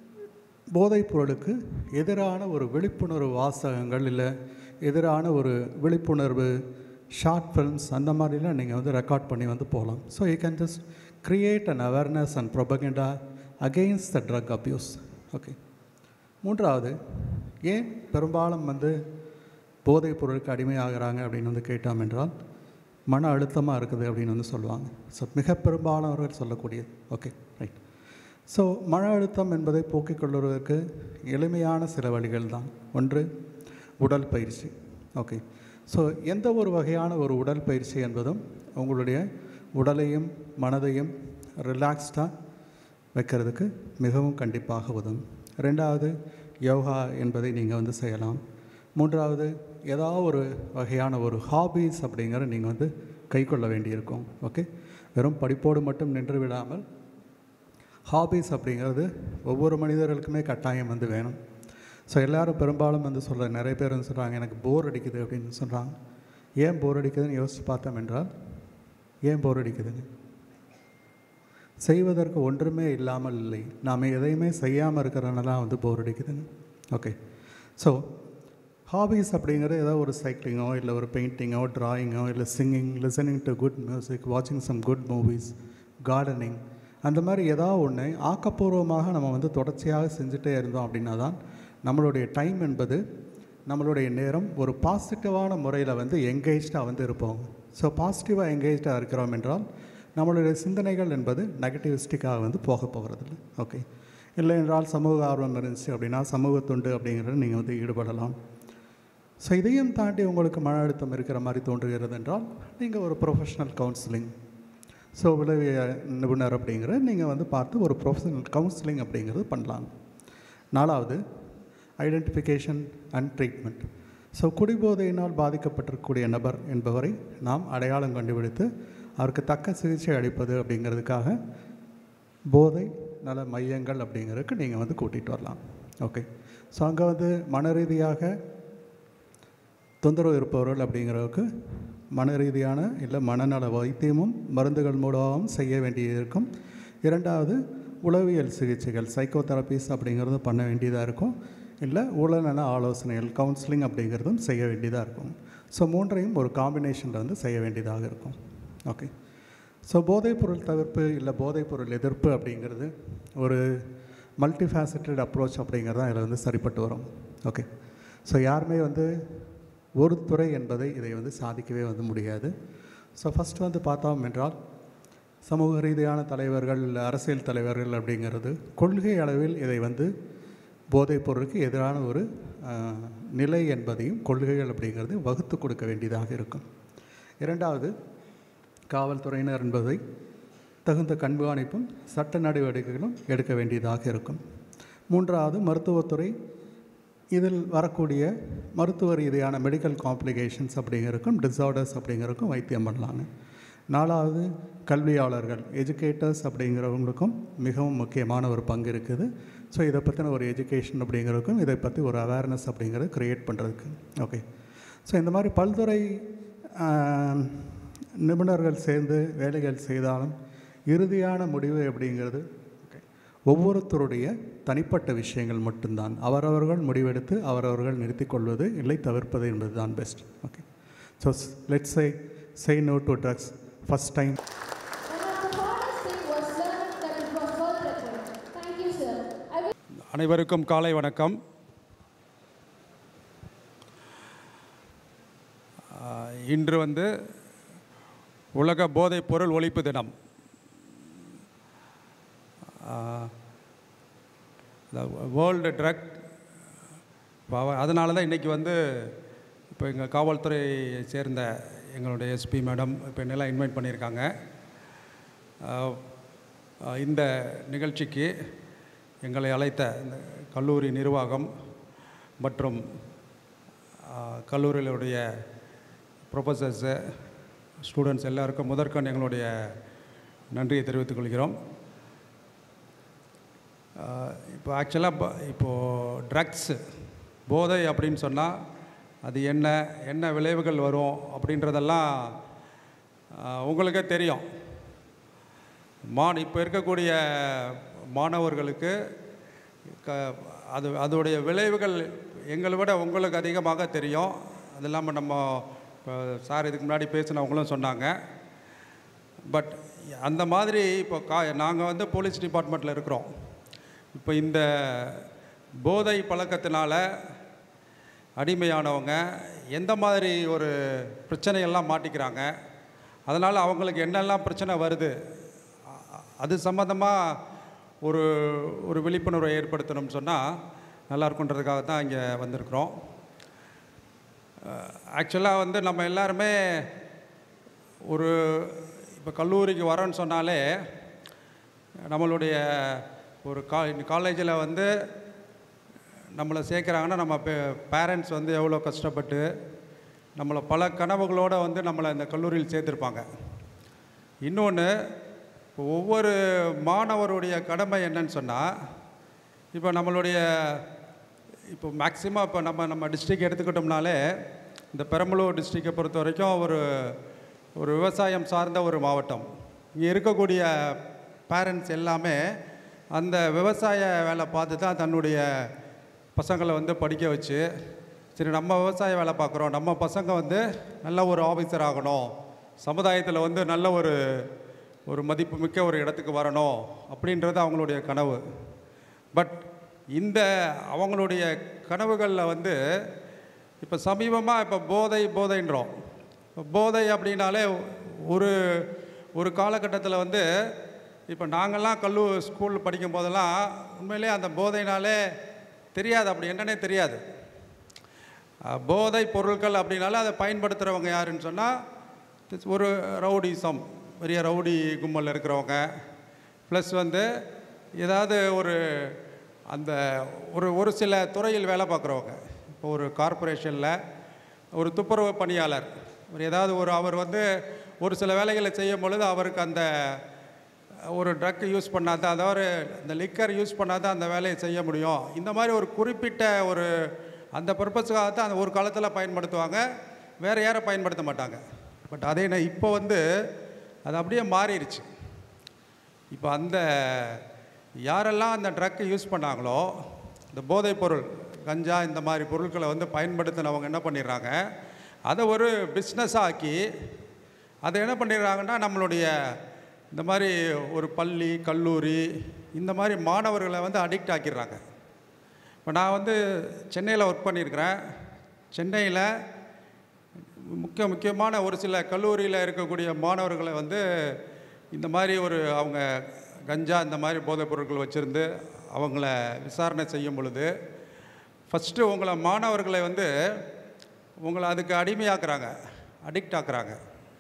போதைப் பொருளுக்கு எதிரான ஒரு விழிப்புணர்வு வாசகங்கள் இல்லை எதிரான ஒரு விழிப்புணர்வு ஷார்ட் ஃபில்ம்ஸ் அந்த மாதிரிலாம் நீங்கள் வந்து ரெக்கார்ட் பண்ணி வந்து போகலாம் so you can just create an awareness and propaganda against the drug abuse okay மூன்றாவது ஏன் பெரும்பாலும் வந்து போதைப் பொருளுக்கு அடிமையாகிறாங்க அப்படின்னு வந்து கேட்டோம் என்றால் மன அழுத்தமாக இருக்குது அப்படின்னு வந்து சொல்லுவாங்க ஸோ மிக பெரும்பாலானவர்கள் சொல்லக்கூடியது ஓகே ரைட் ஸோ மன அழுத்தம் என்பதை போக்கிக் கொள்வதற்கு எளிமையான சில வழிகள் தான் ஒன்று உடல் பயிற்சி ஓகே ஸோ எந்த ஒரு வகையான ஒரு உடல் பயிற்சி என்பதும் உங்களுடைய உடலையும் மனதையும் ரிலாக்ஸ்டாக வைக்கிறதுக்கு மிகவும் கண்டிப்பாக உதவும் ரெண்டாவது யோகா என்பதை நீங்கள் வந்து செய்யலாம் மூன்றாவது ஏதாவது ஒரு வகையான ஒரு ஹாபீஸ் அப்படிங்கிற நீங்கள் வந்து கை கொள்ள வேண்டியிருக்கும் ஓகே வெறும் படிப்போடு மட்டும் நின்று விடாமல் ஹாபீஸ் அப்படிங்கிறது ஒவ்வொரு மனிதர்களுக்குமே கட்டாயம் வந்து வேணும் ஸோ எல்லாரும் பெரும்பாலும் வந்து சொல்கிற நிறைய பேர் வந்து சொல்கிறாங்க எனக்கு போர் அடிக்குது அப்படின்னு சொல்கிறாங்க ஏன் போர் அடிக்குதுன்னு யோசித்து பார்த்தோம் என்றால் ஏன் போர் அடிக்குதுங்க செய்வதற்கு ஒன்றுமே இல்லாமல் இல்லை நாம் எதையுமே செய்யாமல் இருக்கிறனால தான் வந்து போர் அடிக்குதுங்க ஓகே ஸோ ஹாபீஸ் அப்படிங்கிறது ஏதோ ஒரு சைக்கிளிங்கோ இல்லை ஒரு பெயிண்டிங்கோ ட்ராயிங்கோ இல்லை singing listening to good music வாட்சிங் சம் குட் மூவிஸ் கார்டனிங் அந்த மாதிரி ஏதாவது ஒன்று ஆக்கப்பூர்வமாக நம்ம வந்து தொடர்ச்சியாக செஞ்சுட்டே இருந்தோம் அப்படின்னா தான் நம்மளுடைய டைம் என்பது நம்மளுடைய நேரம் ஒரு பாசிட்டிவான முறையில் வந்து எங்கேஜ்டாக வந்து இருப்போம் ஸோ பாசிட்டிவாக எங்கேஜ்டாக இருக்கிறோம் என்றால் நம்மளுடைய சிந்தனைகள் என்பது நெகட்டிவிஸ்டிக்காக வந்து போக போகிறதில்ல ஓகே இல்லை என்றால் சமூக ஆர்வம் இருந்துச்சு அப்படின்னா சமூக தொண்டு அப்படிங்கிறது நீங்கள் வந்து ஈடுபடலாம் ஸோ இதையும் தாண்டி உங்களுக்கு மன அழுத்தம் இருக்கிற மாதிரி தோன்றுகிறது என்றால் நீங்கள் ஒரு ப்ரொஃபஷனல் கவுன்சிலிங் ஸோ விளைவிய நிபுணர் அப்படிங்கிற நீங்கள் வந்து பார்த்து ஒரு ப்ரொஃபஷனல் கவுன்சிலிங் அப்படிங்கிறது பண்ணலாம் நாலாவது ஐடென்டிஃபிகேஷன் அண்ட் ட்ரீட்மெண்ட் ஸோ குடிபோதையினால் பாதிக்கப்பட்டிருக்கக்கூடிய நபர் என்பவரை நாம் அடையாளம் கண்டுபிடித்து அவருக்கு தக்க சிகிச்சை அளிப்பது அப்படிங்கிறதுக்காக போதை நல மையங்கள் அப்படிங்கிறதுக்கு நீங்கள் வந்து கூட்டிகிட்டு வரலாம் ஓகே ஸோ அங்கே வந்து மன ரீதியாக தொந்தரவு இருப்பவர்கள் அப்படிங்கிறதுக்கு மன ரீதியான இல்லை மனநல வைத்தியமும் மருந்துகள் மூலமாகவும் செய்ய வேண்டியது இரண்டாவது உளவியல் சிகிச்சைகள் சைக்கோ தெரப்பிஸ் அப்படிங்கிறதும் பண்ண வேண்டியதாக இருக்கும் இல்லை உளநல ஆலோசனைகள் கவுன்சிலிங் அப்படிங்கிறதும் செய்ய வேண்டியதாக இருக்கும் ஸோ மூன்றையும் ஒரு காம்பினேஷனில் வந்து செய்ய வேண்டியதாக இருக்கும் ஓகே ஸோ போதைப்பொருள் தவிர்ப்பு இல்லை போதைப்பொருள் எதிர்ப்பு அப்படிங்கிறது ஒரு மல்டிஃபேசட்டட் அப்ரோச் அப்படிங்கிறது தான் இதில் வந்து சரிப்பட்டு வரும் ஓகே ஸோ யாருமே வந்து ஒரு துறை என்பதை இதை வந்து சாதிக்கவே வந்து முடியாது ஸோ ஃபஸ்ட்டு வந்து பார்த்தோம் என்றால் சமூக ரீதியான தலைவர்கள் அரசியல் தலைவர்கள் அப்படிங்கிறது கொள்கை அளவில் இதை வந்து போதைப் பொருளுக்கு எதிரான ஒரு ஆஹ், நிலை என்பதையும் கொள்கைகள் அப்படிங்கிறது வகுத்து கொடுக்க வேண்டியதாக இருக்கும் இரண்டாவது காவல்துறையினர் என்பதை தகுந்த கண்காணிப்பும் சட்ட நடவடிக்கைகளும் எடுக்க வேண்டியதாக இருக்கும் மூன்றாவது மருத்துவத்துறை இதில் வரக்கூடிய மருத்துவ ரீதியான மெடிக்கல் காம்ப்ளிகேஷன்ஸ் அப்படிங்கிறதுக்கும் டிஸார்டர்ஸ் அப்படிங்கிறதுக்கும் வைத்தியம் பண்ணலாங்க நாலாவது கல்வியாளர்கள் எஜுகேட்டர்ஸ் அப்படிங்கிறவங்களுக்கும் மிகவும் முக்கியமான ஒரு பங்கு இருக்குது ஸோ இதை பற்றின ஒரு எஜுகேஷன் அப்படிங்கிறதுக்கும் இதை பற்றி ஒரு அவேர்னஸ் அப்படிங்கிறது க்ரியேட் பண்ணுறதுக்கு ஓகே ஸோ இந்த மாதிரி பல்துறை ஆஹ், நிபுணர்கள் சேர்ந்து வேலைகள் செய்தாலும் இறுதியான முடிவு அப்படிங்கிறது okay, ஒவ்வொருத்தருடைய தனிப்பட்ட விஷயங்கள் மட்டும்தான் அவரவர்கள் முடிவெடுத்து அவரவர்கள் நிறுத்திக் கொள்வது இல்லை தவிர்ப்பது என்பது தான் best okay so let's say say no to drugs first time
அனைவருக்கும் காலை வணக்கம் ஆஹ், இன்று வந்து உலக போதைப் பொருள் ஒழிப்பு தினம் வேர்ல்டு ட்ரக் அதனால தான் இன்றைக்கி வந்து இப்போ எங்கள் காவல்துறையை சேர்ந்த எங்களுடைய எஸ்பி மேடம் இப்போ என்னெல்லாம் இன்வைட் பண்ணியிருக்காங்க ஆஹ், ஆஹ், இந்த நிகழ்ச்சிக்கு எங்களை அழைத்த இந்த கல்லூரி நிர்வாகம் மற்றும் ஆஹ், கல்லூரியிலுடைய ப்ரொஃபஸர்ஸு ஸ்டூடெண்ட்ஸ் எல்லாருக்கும் முதற்கண் எங்களுடைய நன்றியை தெரிவித்துக் கொள்கிறோம் ஆஹ், இப்போ ஆக்சுவலாக இப்போது ட்ரக்ஸு போதை அப்படின்னு சொன்னால் அது என்ன என்ன விளைவுகள் வரும் அப்படின்றதெல்லாம் ஆஹ், உங்களுக்கே தெரியும் மான் இப்போ இருக்கக்கூடிய மாணவர்களுக்கு க அது அதோடைய விளைவுகள் எங்களை விட உங்களுக்கு அதிகமாக தெரியும் அது இல்லாமல் நம்ம இப்போ சார் இதுக்கு முன்னாடி பேசினவங்களும் சொன்னாங்க பட் அந்த மாதிரி இப்போ கா நாங்கள் வந்து போலீஸ் டிபார்ட்மெண்ட்டில் இருக்கிறோம் இப்போ இந்த போதை பழக்கத்தினால அடிமையானவங்க எந்த மாதிரி ஒரு பிரச்சனையெல்லாம் மாட்டிக்கிறாங்க அதனால் அவங்களுக்கு என்னெல்லாம் பிரச்சனை வருது அ- அது சம்மந்தமாக ஒரு ஒரு விழிப்புணர்வை ஏற்படுத்தணும்னு சொன்னால் நல்லா இருக்குன்றதுக்காக தான் இங்கே வந்திருக்கிறோம் ஆக்சுவலாக வந்து நம்ம எல்லாருமே ஒரு இப்போ கல்லூரிக்கு வரோன்னு சொன்னாலே நம்மளுடைய ஒரு கா காலேஜில் வந்து நம்மளை சேர்க்குறாங்கன்னா நம்ம பேரண்ட்ஸ் வந்து எவ்வளோ கஷ்டப்பட்டு நம்மளை பல கனவுகளோடு வந்து நம்மளை இந்த கல்லூரியில் சேர்த்துருப்பாங்க இன்னொன்று இப்போ ஒவ்வொரு மாணவருடைய கடமை என்னன்னு சொன்னால் இப்போ நம்மளுடைய இப்போ மேக்ஸிமம் இப்போ நம்ம நம்ம டிஸ்ட்ரிக்ட் எடுத்துக்கிட்டோம்னாலே இந்த பெரம்பலூர் டிஸ்ட்ரிக்டை பொறுத்த வரைக்கும் ஒரு ஒரு விவசாயம் சார்ந்த ஒரு மாவட்டம் இங்கே இருக்கக்கூடிய பேரண்ட்ஸ் எல்லாமே அந்த விவசாய வேலை பார்த்து தான் தன்னுடைய பசங்களை வந்து படிக்க வச்சு சரி நம்ம விவசாய வேலை பார்க்குறோம் நம்ம பசங்க வந்து நல்ல ஒரு ஆஃபீஸர் ஆகணும் சமுதாயத்தில் வந்து நல்ல ஒரு ஒரு மதிப்புமிக்க ஒரு இடத்துக்கு வரணும் அப்படின்றது அவங்களுடைய கனவு பட் இந்த அவங்களுடைய கனவுகளில் வந்து இப்போ சமீபமாக இப்போ போதை போதைன்றோம் இப்போ போதை அப்படின்னாலே ஒரு ஒரு காலகட்டத்தில் வந்து இப்போ நாங்கள்லாம் கல்லூ ஸ்கூல் படிக்கும் போதெல்லாம் உண்மையிலே அந்த போதைனாலே தெரியாது அப்படி என்னன்னே தெரியாது அஹ், போதை பொருட்கள் அப்படின்னாலே அதை பயன்படுத்துகிறவங்க யாருன்னு சொன்னால் ஒரு ரவுடிசம் பெரிய ரவுடி கும்பலில் இருக்கிறவங்க ப்ளஸ் வந்து ஏதாவது ஒரு அந்த ஒரு ஒரு சில துறையில் வேலை பார்க்குறவங்க இப்போ ஒரு கார்ப்பரேஷனில் ஒரு துப்புரவு பணியாளர் ஒரு ஏதாவது ஒரு அவர் வந்து ஒரு சில வேலைகளை செய்யும் பொழுது அவருக்கு அந்த ஒரு ட்ரக் யூஸ் பண்ணாத அதாவது இந்த லிக்கர் யூஸ் பண்ணாத அந்த வேலையை செய்ய முடியும் இந்த மாதிரி ஒரு குறிப்பிட்ட ஒரு அந்த பர்பஸுக்காக தான் அந்த ஒரு காலத்தில் பயன்படுத்துவாங்க வேறு யாரும் பயன்படுத்த மாட்டாங்க பட் அதே நே- இப்போ வந்து அது அப்படியே மாறிடுச்சு இப்போ அந்த யாரெல்லாம் அந்த ட்ரக்கை யூஸ் பண்ணாங்களோ இந்த போதைப் பொருள் கஞ்சா இந்த மாதிரி பொருட்களை வந்து பயன்படுத்தினவங்க என்ன பண்ணிடுறாங்க அதை ஒரு பிஸ்னஸ் ஆக்கி அதை என்ன பண்ணிடுறாங்கன்னா நம்மளுடைய இந்த மாதிரி ஒரு பள்ளி கல்லூரி இந்த மாதிரி மாணவர்களை வந்து அடிக்ட் ஆக்கிடுறாங்க இப்போ நான் வந்து சென்னையில் ஒர்க் பண்ணியிருக்கிறேன் சென்னையில் முக்கிய முக்கியமான ஒரு சில கல்லூரியில் இருக்கக்கூடிய மாணவர்களை வந்து இந்த மாதிரி ஒரு அவங்க கஞ்சா இந்த மாதிரி போதைப் பொருட்கள் வச்சுருந்து அவங்கள விசாரணை செய்யும் பொழுது ஃபஸ்ட்டு உங்களை மாணவர்களை வந்து உங்களை அதுக்கு அடிமையாக்குறாங்க அடிக்ட் ஆக்குறாங்க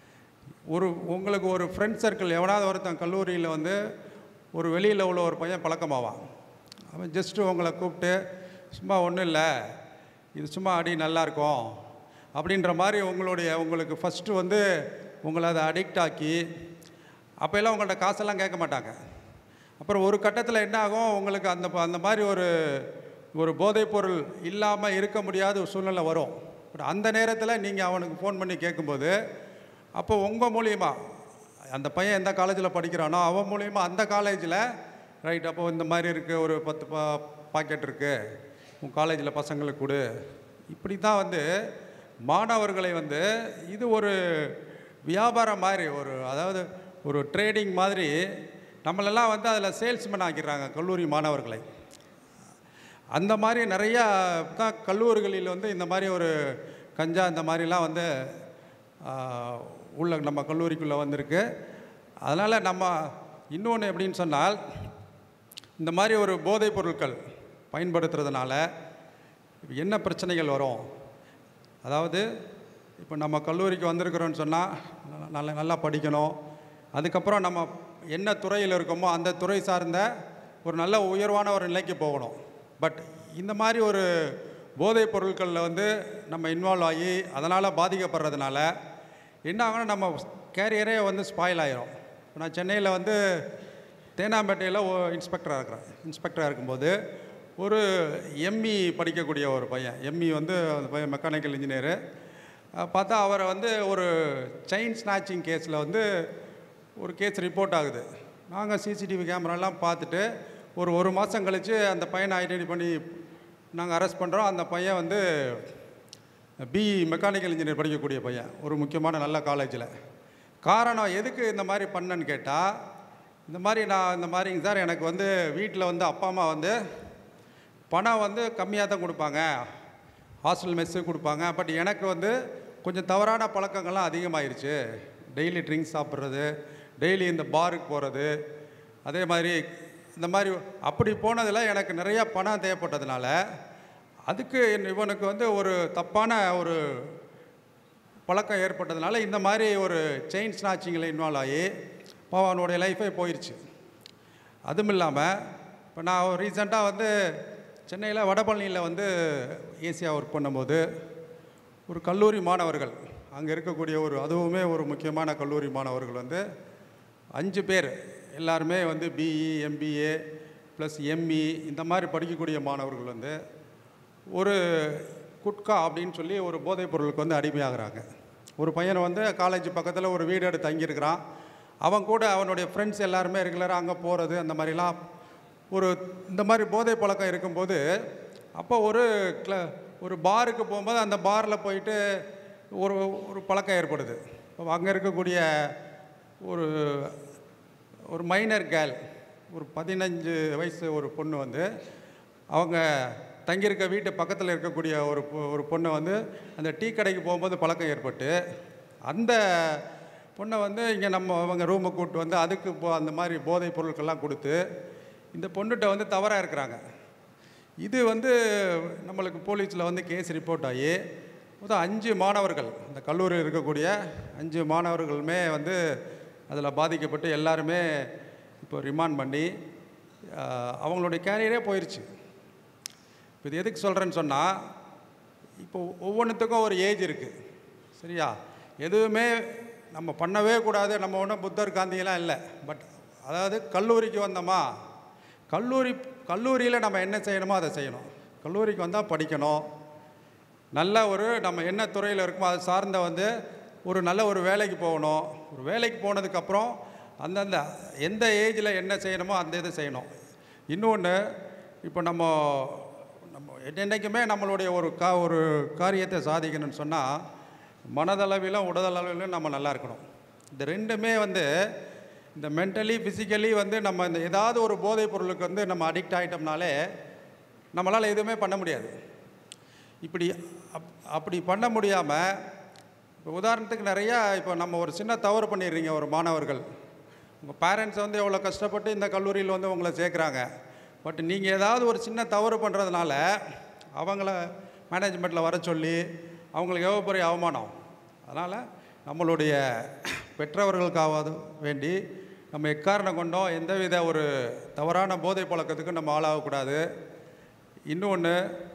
ஒரு உங்களுக்கு ஒரு ஃப்ரெண்ட் சர்க்கிள் எவனாவது ஒருத்தன் கல்லூரியில் வந்து ஒரு வெளியில் உள்ள ஒரு பையன் பழக்கமாவான் அவன் ஜஸ்ட்டு உங்களை கூப்பிட்டு சும்மா ஒன்றும் இல்லை இது சும்மா அடி நல்லா இருக்கும் அப்படின்ற மாதிரி உங்களுடைய உங்களுக்கு ஃபஸ்ட்டு வந்து உங்களை அதை அடிக்ட் ஆக்கி அப்போல்லாம் உங்கள்கிட்ட காசெல்லாம் கேட்க மாட்டாங்க அப்புறம் ஒரு கட்டத்தில் என்ன ஆகும் உங்களுக்கு அந்த ப- அந்த மாதிரி ஒரு ஒரு போதைப் பொருள் இல்லாமல் இருக்க முடியாத ஒரு சூழ்நிலை வரும் பட் அந்த நேரத்தில் நீங்கள் அவனுக்கு ஃபோன் பண்ணி கேட்கும்போது அப்போ உங்கள் மூலியமா அந்த பையன் எந்த காலேஜில் படிக்கிறானோ அவன் மூலியமா அந்த காலேஜில் ரைட் அப்போ இந்த மாதிரி இருக்குது ஒரு பத்து பா பாக்கெட் இருக்குது உன் காலேஜில் பசங்களுக்கு கொடு இப்படி தான் வந்து மாணவர்களை வந்து இது ஒரு வியாபாரம் மாதிரி ஒரு அதாவது ஒரு ட்ரேடிங் மாதிரி நம்மளெல்லாம் வந்து அதில் சேல்ஸ்மேன் ஆக்கிடுறாங்க கல்லூரி மாணவர்களை அந்த மாதிரி நிறையா தான் கல்லூரிகளில் வந்து இந்த மாதிரி ஒரு கஞ்சா இந்த மாதிரிலாம் வந்து ஆஹ், உள்ள நம்ம கல்லூரிக்குள்ளே வந்திருக்கு அதனால் நம்ம இன்னொன்று எப்படின்னு சொன்னால் இந்த மாதிரி ஒரு போதைப் பொருட்கள் பயன்படுத்துறதுனால என்ன பிரச்சனைகள் வரும் அதாவது இப்போ நம்ம கல்லூரிக்கு வந்திருக்கிறோன்னு சொன்னால் நல்லா நல்லா படிக்கணும் அதுக்கப்புறம் நம்ம என்ன துறையில் இருக்கோமோ அந்த துறை சார்ந்த ஒரு நல்ல உயர்வான ஒரு நிலைக்கு போகணும் பட் இந்த மாதிரி ஒரு போதைப் பொருட்களில் வந்து நம்ம இன்வால்வ் ஆகி அதனால் பாதிக்கப்படுறதுனால என்ன ஆகும்னா நம்ம கேரியரே வந்து ஸ்பாயில் ஆயிரும் இப்ப நான் சென்னையில் வந்து தேனாம்பேட்டையில் இன்ஸ்பெக்டராக இருக்கிறேன் இன்ஸ்பெக்டராக இருக்கும்போது ஒரு எம்இ படிக்கக்கூடிய ஒரு பையன் எம்இ வந்து அந்த பையன் மெக்கானிக்கல் இன்ஜினியரு பார்த்தா அவரை வந்து ஒரு செயின் ஸ்நாச்சிங் கேஸில் வந்து ஒரு கேஸ் ரிப்போர்ட் ஆகுது நாங்கள் சிசிடிவி கேமராலாம் பார்த்துட்டு ஒரு ஒரு மாதம் கழித்து அந்த பையனை ஐடென்டி பண்ணி நாங்கள் அரெஸ்ட் பண்ணுறோம் அந்த பையன் வந்து பிஇ மெக்கானிக்கல் இன்ஜினியர் படிக்கக்கூடிய பையன் ஒரு முக்கியமான நல்ல காலேஜில் காரணம் எதுக்கு இந்த மாதிரி பண்ணேன்னு கேட்டால் இந்த மாதிரி நான் இந்த மாதிரிங்க சார் எனக்கு வந்து வீட்டில் வந்து அப்பா அம்மா வந்து பணம் வந்து கம்மியாக தான் கொடுப்பாங்க ஹாஸ்டல் மெஸ்ஸு கொடுப்பாங்க பட் எனக்கு வந்து கொஞ்சம் தவறான பழக்கங்கள்லாம் அதிகமாயிருச்சு டெய்லி ட்ரிங்க்ஸ் சாப்பிட்றது டெய்லி இந்த பாருக்கு போகிறது அதே மாதிரி இந்த மாதிரி அப்படி போனதில் எனக்கு நிறையா பணம் தேவைப்பட்டதுனால அதுக்கு இவன் இவனுக்கு வந்து ஒரு தப்பான ஒரு பழக்கம் ஏற்பட்டதுனால இந்த மாதிரி ஒரு செயின் ஸ்நாச்சிங்கில் இன்வால்வ் ஆகி பாவம் அவனுடைய லைஃபே போயிடுச்சு அதுவும் இல்லாமல் இப்போ நான் ரீசெண்டாக வந்து சென்னையில் வடபழனியில் வந்து ஏசியா ஒர்க் பண்ணும்போது ஒரு கல்லூரி மாணவர்கள் அங்கே இருக்கக்கூடிய ஒரு அதுவுமே ஒரு முக்கியமான கல்லூரி மாணவர்கள் வந்து அஞ்சு பேர் எல்லாருமே வந்து பிஇ எம்பிஏ ப்ளஸ் எம்இ இந்த மாதிரி படிக்கக்கூடிய மாணவர்கள் வந்து ஒரு குட்கா அப்படின்னு சொல்லி ஒரு போதைப் பொருளுக்கு வந்து அடிமையாகிறாங்க ஒரு பையனை வந்து காலேஜ் பக்கத்தில் ஒரு வீடு எடுத்து தங்கியிருக்கிறான் அவன் கூட அவனுடைய ஃப்ரெண்ட்ஸ் எல்லாருமே ரெகுலராக அங்கே போகிறது அந்த மாதிரிலாம் ஒரு இந்த மாதிரி போதை பழக்கம் இருக்கும்போது அப்போ ஒரு க்ள ஒரு பாருக்கு போகும்போது அந்த பாரில் போயிட்டு ஒரு ஒரு பழக்கம் ஏற்படுது இப்போ அங்கே இருக்கக்கூடிய ஒரு ஒரு மைனர் கேர்ள் ஒரு பதினஞ்சு வயசு ஒரு பொண்ணு வந்து அவங்க தங்கியிருக்க வீட்டு பக்கத்தில் இருக்கக்கூடிய ஒரு பொ- ஒரு பொண்ணை வந்து அந்த டீ கடைக்கு போகும்போது பழக்கம் ஏற்பட்டு அந்த பொண்ணை வந்து இங்கே நம்ம அவங்க ரூமை கூப்பிட்டு வந்து அதுக்கு போ அந்த மாதிரி போதைப் பொருட்கள்லாம் கொடுத்து இந்த பொண்ணுகிட்ட வந்து தவறாக இருக்கிறாங்க இது வந்து நம்மளுக்கு போலீஸில் வந்து கேஸ் ரிப்போர்ட் ஆகி மொத்தம் அஞ்சு மாணவர்கள் இந்த கல்லூரியில் இருக்கக்கூடிய அஞ்சு மாணவர்களுமே வந்து அதில் பாதிக்கப்பட்டு எல்லாருமே இப்போ ரிமாண்ட் பண்ணி ஆஹ், அவங்களுடைய கேரியரே போயிடுச்சு இப்போ இது எதுக்கு சொல்கிறேன்னு சொன்னால் இப்போ ஒவ்வொன்றுத்துக்கும் ஒரு ஏஜ் இருக்குது சரியா எதுவுமே நம்ம பண்ணவே கூடாது நம்ம ஒன்றும் புத்தர் காந்தியெல்லாம் இல்லை பட் அதாவது கல்லூரிக்கு வந்தோமா கல்லூரி கல்லூரியில் நம்ம என்ன செய்யணுமோ அதை செய்யணும் கல்லூரிக்கு வந்தால் படிக்கணும் நல்ல ஒரு நம்ம என்ன துறையில் இருக்கோமோ அது சார்ந்த வந்து ஒரு நல்ல ஒரு வேலைக்கு போகணும் ஒரு வேலைக்கு போனதுக்கப்புறம் அந்தந்த எந்த ஏஜில் என்ன செய்யணுமோ அந்த இதை செய்யணும் இன்னொன்று இப்போ நம்ம நம்ம என்றைக்குமே நம்மளுடைய ஒரு கா ஒரு காரியத்தை சாதிக்கணும்னு சொன்னால் மனதளவிலும் உடலளவிலும் நம்ம நல்லா இருக்கணும் இந்த ரெண்டுமே வந்து இந்த மென்டலி ஃபிசிக்கலி வந்து நம்ம இந்த ஏதாவது ஒரு போதைப் பொருளுக்கு வந்து நம்ம அடிக்ட் ஆகிட்டோம்னாலே நம்மளால் எதுவுமே பண்ண முடியாது இப்படி அப் அப்படி பண்ண முடியாமல் இப்போ உதாரணத்துக்கு நிறையா இப்போ நம்ம ஒரு சின்ன தவறு பண்ணிடுறீங்க ஒரு மாணவர்கள் உங்கள் பேரண்ட்ஸ் வந்து எவ்வளோ கஷ்டப்பட்டு இந்த கல்லூரியில் வந்து உங்களை சேர்க்குறாங்க பட் நீங்கள் ஏதாவது ஒரு சின்ன தவறு பண்ணுறதுனால அவங்கள மேனேஜ்மெண்ட்டில் வர சொல்லி அவங்களுக்கு எவ்வளோ பெரிய அவமானம் அதனால் நம்மளுடைய பெற்றவர்களுக்காவது வேண்டி நம்ம எக்காரணம் கொண்டோம் எந்தவித ஒரு தவறான போதை பழக்கத்துக்கும் நம்ம ஆளாகக்கூடாது இன்னொன்று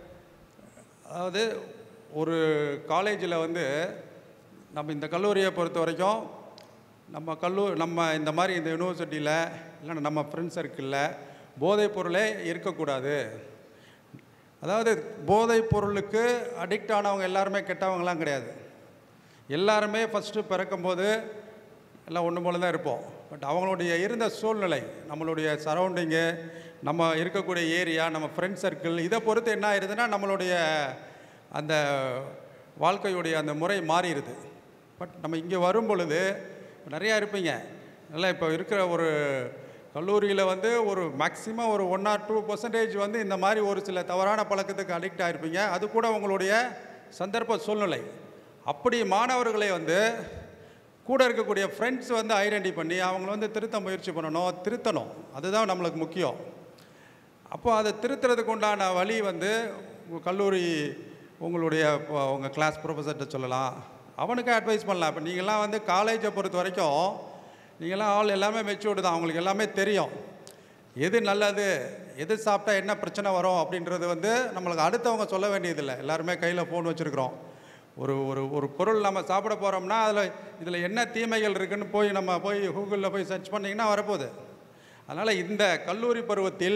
அதாவது ஒரு காலேஜில் வந்து நம்ம இந்த கல்லூரியை பொறுத்த வரைக்கும் நம்ம கல்லூ நம்ம இந்த மாதிரி இந்த யூனிவர்சிட்டியில் இல்லைன்னா நம்ம ஃப்ரெண்ட் சர்க்கிளில் போதைப் பொருளே இருக்கக்கூடாது அதாவது போதைப் பொருளுக்கு அடிக்ட் ஆனவங்க எல்லாருமே கெட்டவங்கலாம் கிடையாது எல்லாருமே ஃபஸ்ட்டு பிறக்கும்போது எல்லாம் ஒன்று போல தான் இருப்போம் பட் அவங்களுடைய இருந்த சூழ்நிலை நம்மளுடைய சரௌண்டிங்கு நம்ம இருக்கக்கூடிய ஏரியா நம்ம ஃப்ரெண்ட் சர்க்கிள் இதை பொறுத்து என்ன ஆயிடுதுன்னா நம்மளுடைய அந்த வாழ்க்கையுடைய அந்த முறை மாறிடுது பட் நம்ம இங்கே வரும் பொழுது நிறையா இருப்பீங்க நல்லா இப்போ இருக்கிற ஒரு கல்லூரியில் வந்து ஒரு மேக்ஸிமம் ஒரு ஒன் ஆர் டூ பர்சன்டேஜ் வந்து இந்த மாதிரி ஒரு சில தவறான பழக்கத்துக்கு அடிக்ட் ஆகிருப்பீங்க அது கூட உங்களுடைய சந்தர்ப்ப சூழ்நிலை அப்படி மாணவர்களை வந்து கூட இருக்கக்கூடிய ஃப்ரெண்ட்ஸ் வந்து ஐடென்டி பண்ணி அவங்கள வந்து திருத்த முயற்சி பண்ணணும் திருத்தணும் அதுதான் நம்மளுக்கு முக்கியம் அப்போ அதை திருத்துறதுக்கு உண்டான வழி வந்து உங்கள் கல்லூரி உங்களுடைய இப்போ உங்கள் கிளாஸ் ப்ரொஃபஸர்கிட்ட சொல்லலாம் அவனுக்கு அட்வைஸ் பண்ணலாம் இப்போ நீங்கள்லாம் வந்து காலேஜை பொறுத்த வரைக்கும் நீங்கள்லாம் ஆள் எல்லாமே மெச்சூர்டு தான் அவங்களுக்கு எல்லாமே தெரியும் எது நல்லது எது சாப்பிட்டா என்ன பிரச்சனை வரும் அப்படின்றது வந்து நம்மளுக்கு அடுத்தவங்க சொல்ல வேண்டியதில்லை எல்லாருமே கையில் ஃபோன் வச்சுருக்குறோம் ஒரு ஒரு ஒரு பொருள் நம்ம சாப்பிட போகிறோம்னா அதில் இதில் என்ன தீமைகள் இருக்குன்னு போய் நம்ம போய் கூகுளில் போய் சர்ச் பண்ணிங்கன்னா வரப்போகுது அதனால் இந்த கல்லூரி பருவத்தில்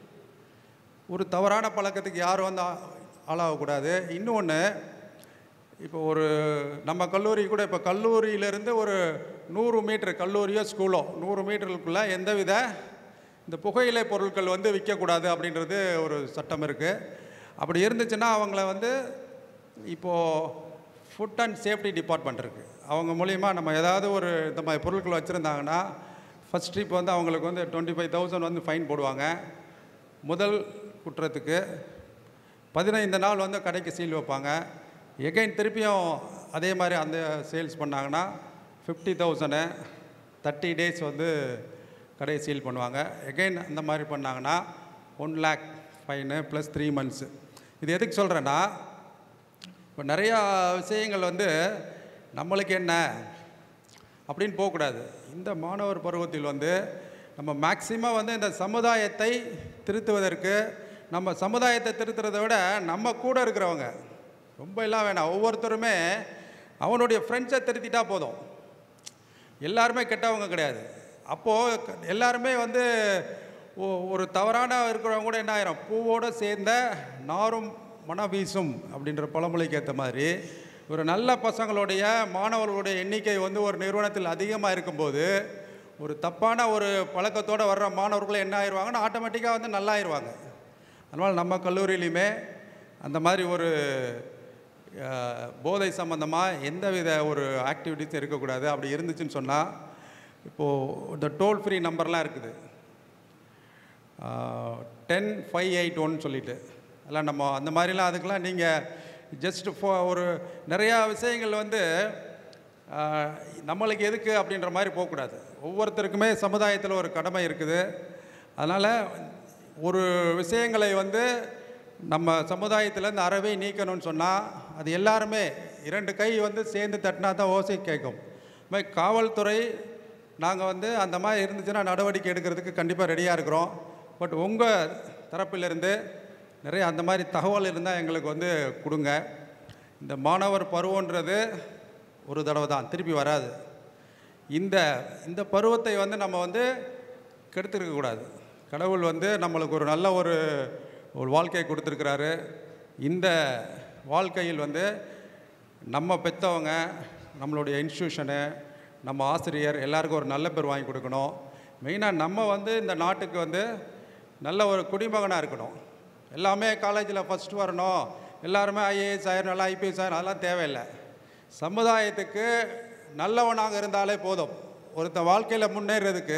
ஒரு தவறான பழக்கத்துக்கு யாரும் வந்து ஆ- ஆளாகக்கூடாது இன்னொன்று இப்போ ஒரு நம்ம கல்லூரி கூட இப்போ கல்லூரியிலேருந்து ஒரு நூறு மீட்டர் கல்லூரியோ ஸ்கூலோ நூறு மீட்டருக்குள்ளே எந்தவித இந்த புகையிலை பொருட்கள் வந்து விற்கக்கூடாது அப்படின்றது ஒரு சட்டம் இருக்குது அப்படி இருந்துச்சுன்னா அவங்கள வந்து இப்போது ஃபுட் அண்ட் சேஃப்டி டிபார்ட்மெண்ட் இருக்குது அவங்க மூலிமா நம்ம ஏதாவது ஒரு இந்த மாதிரி பொருட்கள் வச்சுருந்தாங்கன்னா ஃபஸ்ட் ட்ரிப் வந்து அவங்களுக்கு வந்து டுவெண்ட்டி ஃபைவ் தௌசண்ட் வந்து ஃபைன் போடுவாங்க முதல் குற்றத்துக்கு பதினைந்து நாள் வந்து கடைக்கு சீல் வைப்பாங்க எகைன் திருப்பியும் அதே மாதிரி அந்த சேல்ஸ் பண்ணாங்கன்னா ஃபிஃப்டி தௌசண்டு தேர்ட்டி டேஸ் வந்து கடையை சீல் பண்ணுவாங்க எகைன் அந்த மாதிரி பண்ணாங்கன்னா one lakh fine plus three months இது எதுக்கு சொல்கிறேன்னா இப்போ நிறையா விஷயங்கள் வந்து நம்மளுக்கு என்ன அப்படின்னு போகக்கூடாது இந்த மாணவர் பருவத்தில் வந்து நம்ம மேக்சிமம் வந்து இந்த சமுதாயத்தை திருத்துவதற்கு நம்ம சமுதாயத்தை திருத்துறதை விட நம்ம கூட இருக்கிறவங்க ரொம்ப எல்லாம் வேணாம் ஒவ்வொருத்தருமே அவனுடைய ஃப்ரெண்ட்ஸை திருத்திட்டா போதும் எல்லாருமே கெட்டவங்க கிடையாது அப்போது க- எல்லாருமே வந்து ஒ- ஒரு தவறான இருக்கிறவங்க கூட என்ன ஆயிரும் பூவோடு சேர்ந்த நாரும் மன வீசும் அப்படின்ற பழமொழிக்கு ஏற்ற மாதிரி ஒரு நல்ல பசங்களுடைய மாணவர்களுடைய எண்ணிக்கை வந்து ஒரு நிறுவனத்தில் அதிகமாக இருக்கும்போது ஒரு தப்பான ஒரு பழக்கத்தோடு வர்ற மாணவர்கள் என்ன ஆயிடுவாங்கன்னா ஆட்டோமேட்டிக்காக வந்து நல்லாயிருவாங்க அதனால் நம்ம கல்லூரியிலையுமே அந்த மாதிரி ஒரு அஹ், போதை சம்மந்தமாக எந்தவித ஒரு ஆக்டிவிட்டிஸும் இருக்கக்கூடாது அப்படி இருந்துச்சுன்னு சொன்னால் இப்போது இந்த டோல் ஃப்ரீ நம்பர்லாம் இருக்குது டென் ஃபைவ் எயிட் ஒன் சொல்லிட்டு அதெல்லாம் நம்ம அந்த மாதிரிலாம் அதுக்கெலாம் நீங்கள் ஜஸ்ட் ஃபோ ஒரு நிறையா விஷயங்கள் வந்து ஆஹ், நம்மளுக்கு எதுக்கு அப்படின்ற மாதிரி போகக்கூடாது ஒவ்வொருத்தருக்குமே சமுதாயத்தில் ஒரு கடமை இருக்குது அதனால் ஒரு விஷயங்களை வந்து நம்ம சமுதாயத்திலேருந்து அறவே நீக்கணும்னு சொன்னால் அது எல்லாருமே இரண்டு கை வந்து சேர்ந்து தட்டினா தான் ஓசை கேட்கும் இது மாதிரி காவல்துறை நாங்கள் வந்து அந்த மாதிரி இருந்துச்சுன்னா நடவடிக்கை எடுக்கிறதுக்கு கண்டிப்பாக ரெடியாக இருக்கிறோம் பட் உங்கள் தரப்பிலிருந்து நிறைய அந்த மாதிரி தகவல் இருந்தால் எங்களுக்கு வந்து கொடுங்க இந்த மாணவர் பருவன்றது ஒரு தடவை தான் திருப்பி வராது இந்த இந்த பருவத்தை வந்து நம்ம வந்து கெடுத்துருக்கக்கூடாது கடவுள் வந்து நம்மளுக்கு ஒரு நல்ல ஒரு ஒரு வாழ்க்கையை கொடுத்துருக்கிறாரு இந்த வாழ்க்கையில் வந்து நம்ம பெற்றவங்க நம்மளுடைய இன்ஸ்டியூஷனு நம்ம ஆசிரியர் எல்லாருக்கும் ஒரு நல்ல பேர் வாங்கி கொடுக்கணும் மெயினாக நம்ம வந்து இந்த நாட்டுக்கு வந்து நல்ல ஒரு குடிமகனாக இருக்கணும் எல்லாமே காலேஜில் ஃபஸ்ட்டு வரணும் எல்லாருமே ஐஏஎஸ் ஆயிரம் நல்லா ஐபிஎஸ் ஆயிரம் அதெல்லாம் தேவையில்லை சமுதாயத்துக்கு நல்லவனாக இருந்தாலே போதும் ஒருத்தன் வாழ்க்கையில் முன்னேறதுக்கு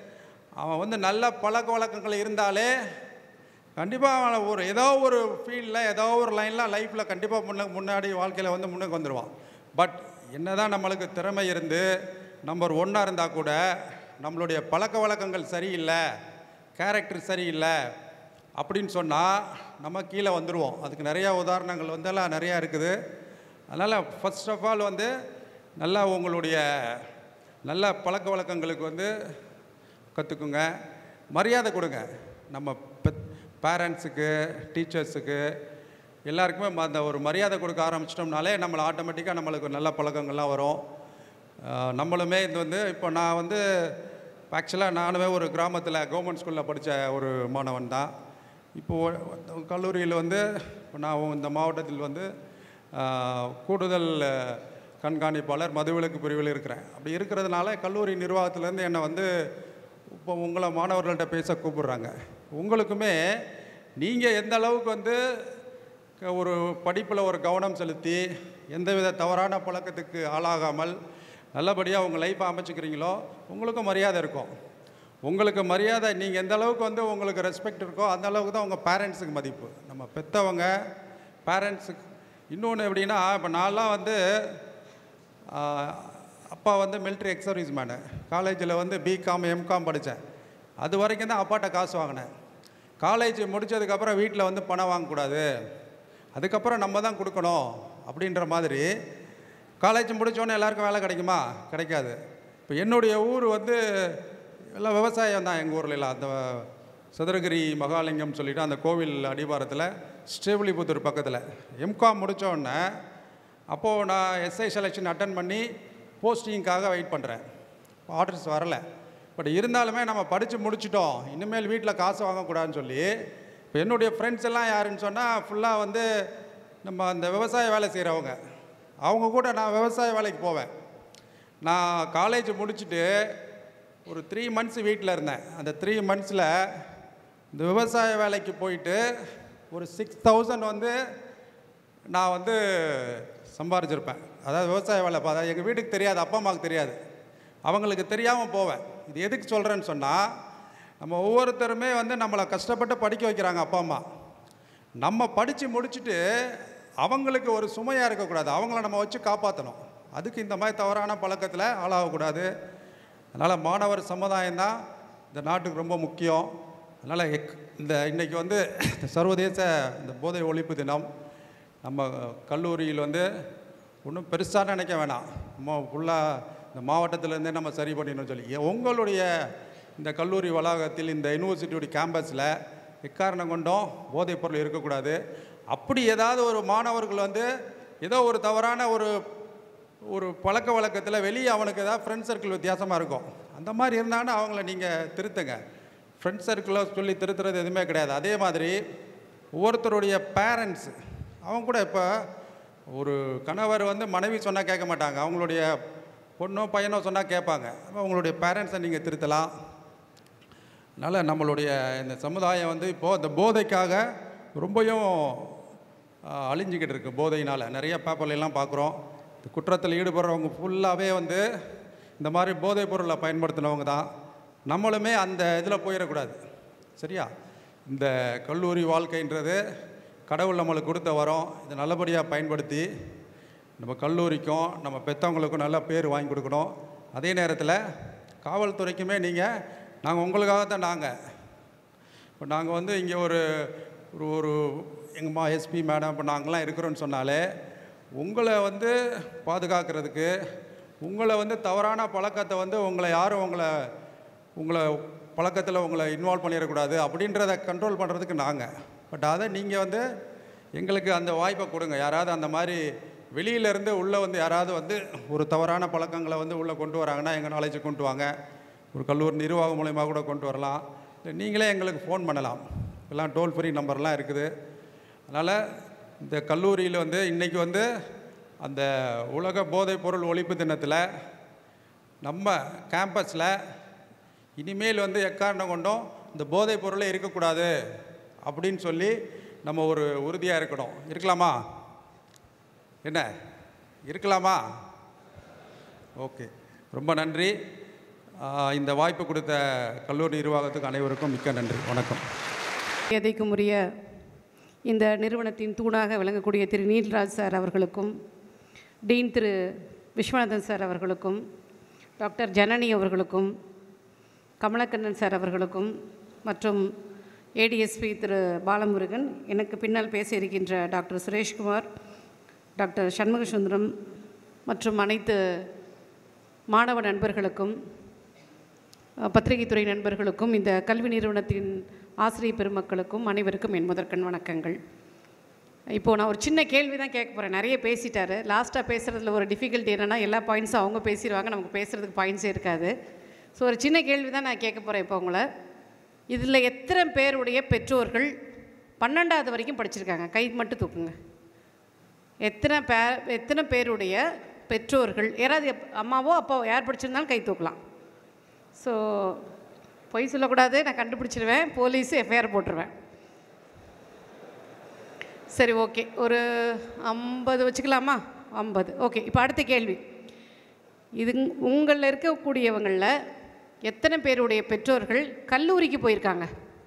அவன் வந்து நல்ல பழக்க வழக்கங்கள் இருந்தாலே கண்டிப்பாக அவன் ஒரு ஏதோ ஒரு ஃபீல்டில் ஏதோ ஒரு லைனில் லைஃப்பில் கண்டிப்பாக முன்ன முன்னாடி வாழ்க்கையில் வந்து முன்னுக்கு வந்துடுவான் பட் என்னதான் நம்மளுக்கு திறமை இருந்து நம்பர் ஒன்னாக இருந்தால் கூட நம்மளுடைய பழக்க வழக்கங்கள் சரியில்லை கேரக்டர் சரியில்லை அப்படின்னு சொன்னால் நம்ம கீழே வந்துடுவோம் அதுக்கு நிறையா உதாரணங்கள் வந்தெல்லாம் நிறையா இருக்குது அதனால் ஃபர்ஸ்ட் ஆஃப் ஆல் வந்து நல்லா உங்களுடைய நல்ல பழக்க வழக்கங்களுக்கு வந்து கற்றுக்குங்க மரியாதை கொடுங்க நம்ம பெத் பேரண்ட்ஸுக்கு டீச்சர்ஸுக்கு எல்லாருக்குமே ம- அந்த ஒரு மரியாதை கொடுக்க ஆரம்பிச்சிட்டோம்னாலே நம்மளை ஆட்டோமேட்டிக்காக நம்மளுக்கு நல்ல பழக்கங்கள்லாம் வரும் ஆஹ் நம்மளுமே இது வந்து இப்போ நான் வந்து ஆக்சுவலாக நானுமே ஒரு கிராமத்தில் கவர்மெண்ட் ஸ்கூலில் படித்த ஒரு மாணவன் தான் இப்போது கல்லூரியில் வந்து இப்போ நான் இந்த மாவட்டத்தில் வந்து ஆஹ், கூடுதல் அஹ், கண்காணிப்பாளர் மதுவிலக்கு பிரிவில் இருக்கிறேன் அப்படி இருக்கிறதுனால கல்லூரி நிர்வாகத்திலேருந்து என்னை வந்து இப்போ உங்களை மாணவர்கள்ட்ட பேச கூப்பிடுறாங்க உங்களுக்குமே நீங்கள் எந்த அளவுக்கு வந்து க- ஒரு படிப்பில் ஒரு கவனம் செலுத்தி எந்தவித தவறான பழக்கத்துக்கு ஆளாகாமல் நல்லபடியாக உங்கள் லைஃப்பை அமைச்சுக்கிறீங்களோ உங்களுக்கும் மரியாதை இருக்கும் உங்களுக்கு மரியாதை நீங்கள் எந்த அளவுக்கு வந்து உங்களுக்கு ரெஸ்பெக்ட் இருக்கோ அந்த அளவுக்கு தான் உங்கள் பேரண்ட்ஸுக்கு மதிப்பு நம்ம பெற்றவங்க பேரண்ட்ஸுக்கு இன்னொன்று எப்படின்னா இப்போ நான்லாம் வந்து ஆஹ், அப்பா வந்து மிலிட்ரி எக்ஸ் சர்வீஸ் மேனு காலேஜில் வந்து பிகாம் எம்காம் படித்தேன் அது வரைக்கும் தான் அப்பாட்ட காசு வாங்கினேன் காலேஜ் முடித்ததுக்கப்புறம் வீட்டில் வந்து பணம் வாங்கக்கூடாது அதுக்கப்புறம் நம்ம தான் கொடுக்கணும் அப்படின்ற மாதிரி காலேஜ் முடித்தோன்னே எல்லாருக்கும் வேலை கிடைக்குமா கிடைக்காது இப்போ என்னுடைய ஊர் வந்து எல்லாம் விவசாயம் தான் எங்கள் ஊரில் எல்லாம் அந்த சதுரகிரி மகாலிங்கம் சொல்லிட்டு அந்த கோவில் அடிவாரத்தில் ஸ்ரீவில்லிபுத்தூர் பக்கத்தில் எம்காம் முடிச்ச உடனே அப்போது நான் எஸ்ஐ செலெக்ஷன் அட்டன் பண்ணி போஸ்டிங்காக வெயிட் பண்ணுறேன் ஆர்டர்ஸ் வரல பட் இருந்தாலுமே நம்ம படித்து முடிச்சிட்டோம் இனிமேல் வீட்டில் காசு வாங்கக்கூடாதுன்னு சொல்லி இப்போ என்னுடைய ஃப்ரெண்ட்ஸ் எல்லாம் யாருன்னு சொன்னால் ஃபுல்லாக வந்து நம்ம அந்த விவசாய வேலை செய்கிறவங்க அவங்க கூட நான் விவசாய வேலைக்கு போவேன் நான் காலேஜ் முடிச்சுட்டு ஒரு த்ரீ மந்த்ஸ் வீட்டில் இருந்தேன் அந்த த்ரீ மந்த்ஸில் இந்த விவசாய வேலைக்கு போயிட்டு ஒரு சிக்ஸ் தௌசண்ட் வந்து நான் வந்து சம்பாரிச்சிருப்பேன் அதாவது விவசாய வேலை பா- அதாவது எங்கள் வீட்டுக்கு தெரியாது அப்பா அம்மாவுக்கு தெரியாது அவங்களுக்கு தெரியாமல் போவேன் இது எதுக்கு சொல்கிறேன்னு சொன்னால் நம்ம ஒவ்வொருத்தருமே வந்து நம்மளை கஷ்டப்பட்டு படிக்க வைக்கிறாங்க அப்பா அம்மா நம்ம படித்து முடிச்சுட்டு அவங்களுக்கு ஒரு சுமையாக இருக்கக்கூடாது அவங்கள நம்ம வச்சு காப்பாற்றணும் அதுக்கு இந்த மாதிரி தவறான பழக்கத்தில் ஆளாகக்கூடாது அதனால் மாணவர் சமுதாயம் தான் இந்த நாட்டுக்கு ரொம்ப முக்கியம் அதனால் எக் இந்த இன்றைக்கி வந்து சர்வதேச இந்த போதை ஒழிப்பு தினம் நம்ம கல்லூரியில் வந்து ஒன்றும் பெருசாக நினைக்க வேணாம் நம்ம ஃபுல்லாக இந்த மாவட்டத்திலேருந்தே நம்ம சரி பண்ணிடணும்னு சொல்லி எ- உங்களுடைய இந்த கல்லூரி வளாகத்தில் இந்த யூனிவர்சிட்டியோட கேம்பஸில் எக்காரணம் கொண்டும் போதைப் பொருள் இருக்கக்கூடாது அப்படி ஏதாவது ஒரு மாணவர்கள் வந்து ஏதோ ஒரு தவறான ஒரு ஒரு பழக்க வழக்கத்தில் வெளியே அவனுக்கு ஏதாவது ஃப்ரெண்ட் சர்க்கிள் வித்தியாசமாக இருக்கும் அந்த மாதிரி இருந்தாங்கன்னா அவங்கள நீங்கள் திருத்துங்க ஃப்ரெண்ட் சர்க்கிளை சொல்லி திருத்துறது எதுவுமே கிடையாது அதே மாதிரி ஒவ்வொருத்தருடைய பேரண்ட்ஸ் அவங்க கூட இப்போ ஒரு கணவர் வந்து மனைவி சொன்னால் கேட்க மாட்டாங்க அவங்களுடைய பொண்ணோ பையனோ சொன்னால் கேட்பாங்க அப்ப அவங்களுடைய பேரண்ட்ஸை நீங்கள் திருத்தலாம் அதனால் நம்மளுடைய இந்த சமுதாயம் வந்து இப்போது இந்த போதைக்காக ரொம்பவும் ஆஹ், அழிஞ்சிக்கிட்டு இருக்கு போதையினால் நிறைய பேப்பர்ல எல்லாம் பார்க்குறோம் இந்த குற்றத்தில் ஈடுபடுறவங்க ஃபுல்லாகவே வந்து இந்த மாதிரி போதைப் பொருளை பயன்படுத்தினவங்க தான் நம்மளுமே அந்த இதில் போயிடக்கூடாது சரியா இந்த கல்லூரி வாழ்க்கைன்றது கடவுள் நம்மளுக்கு கொடுத்த வரோம் இதை நல்லபடியாக பயன்படுத்தி நம்ம கல்லூரிக்கும் நம்ம பெற்றவங்களுக்கும் நல்ல பேர் வாங்கி கொடுக்கணும் அதே நேரத்தில் காவல்துறைக்குமே நீங்கள் நாங்கள் உங்களுக்காக தான் நாங்கள் இப்போ நாங்கள் வந்து இங்கே ஒரு ஒரு ஒரு எங்கம்மா எஸ்பி மேடம் இப்போ நாங்களாம் இருக்கிறோன்னு சொன்னாலே உங்களை வந்து பாதுகாக்கிறதுக்கு உங்களை வந்து தவறான பழக்கத்தை வந்து உங்களை யாரும் உங்களை உங்களை பழக்கத்தில் உங்களை இன்வால்வ் பண்ணிடக்கூடாது அப்படின்றத கண்ட்ரோல் பண்ணுறதுக்கு நாங்கள் பட் அதை நீங்கள் வந்து எங்களுக்கு அந்த வாய்ப்பை கொடுங்க யாராவது அந்த மாதிரி வெளியிலேருந்து உள்ளே வந்து யாராவது வந்து ஒரு தவறான பழக்கங்களை வந்து உள்ளே கொண்டு வராங்கன்னா எங்கள் நாலேஜ் கொண்டு வாங்க ஒரு கல்லூரி நிர்வாகம் மூலயமா கூட கொண்டு வரலாம் இல்லை நீங்களே எங்களுக்கு ஃபோன் பண்ணலாம் எல்லாம் டோல் ஃப்ரீ நம்பர்லாம் இருக்குது அதனால் இந்த கல்லூரியில் வந்து இன்றைக்கி வந்து அந்த உலக போதைப் பொருள் ஒழிப்பு தினத்தில் நம்ம கேம்பஸில் இனிமேல் வந்து எக்காரணம் கொண்டும் இந்த போதைப் பொருளே இருக்கக்கூடாது அப்படின்னு சொல்லி நம்ம ஒரு உறுதியாக இருக்கணும் இருக்கலாமா என்ன இருக்கலாமா ஓகே ரொம்ப நன்றி ஆஹ் இந்த வாய்ப்பு கொடுத்த கல்லூரி நிர்வாகத்துக்கு அனைவருக்கும் மிக்க நன்றி வணக்கம்
மரியாதைக்கும் உரிய இந்த நிறுவனத்தின் தூணாக விளங்கக்கூடிய திரு நீல்ராஜ் சார் அவர்களுக்கும் டீன் திரு விஸ்வநாதன் சார் அவர்களுக்கும் டாக்டர் ஜனனி அவர்களுக்கும் கமலக்கண்ணன் சார் அவர்களுக்கும் மற்றும் ஏடிஎஸ்பி திரு பாலமுருகன் எனக்கு பின்னால் பேச இருக்கின்ற டாக்டர் சுரேஷ்குமார் டாக்டர் சண்முக சுந்தரம் மற்றும் அனைத்து மாணவ நண்பர்களுக்கும் அஹ், பத்திரிகைத்துறை நண்பர்களுக்கும் இந்த கல்வி நிறுவனத்தின் ஆசிரியர் பெருமக்களுக்கும் அனைவருக்கும் என் முதற்கண் வணக்கங்கள் இப்போது நான் ஒரு சின்ன கேள்வி தான் கேட்க போகிறேன் நிறைய பேசிட்டாரு லாஸ்ட்டாக பேசுகிறதுல ஒரு டிஃபிகல்ட்டி என்னென்னா எல்லா பாயிண்ட்ஸும் அவங்க பேசிடுவாங்க நமக்கு பேசுகிறதுக்கு பாயிண்ட்ஸே இருக்காது ஸோ ஒரு சின்ன கேள்வி தான் நான் கேட்க போகிறேன் இப்போ உங்களை இதில் எத்தனை பேருடைய பெற்றோர்கள் பன்னெண்டாவது வரைக்கும் படிச்சிருக்காங்க கை மட்டும் தூக்குங்க எத்தனை பே எத்தனை பேருடைய பெற்றோர்கள் யாராவது எப்- அம்மாவோ அப்பாவோ யார் படிச்சிருந்தாலும் கை தூக்கலாம் ஸோ பொய் சொல்லக்கூடாது நான் கண்டுபிடிச்சிருவேன் போலீஸு எஃப்ஐஆர் போட்டுருவேன் சரி ஓகே ஒரு ஐம்பது வச்சுக்கலாமா ஐம்பது ஓகே இப்போ அடுத்த கேள்வி இது உங்களில் இருக்கக்கூடியவங்களில் எத்தனை பேருடைய பெற்றோர்கள் கல்லூரிக்கு போயிருக்காங்க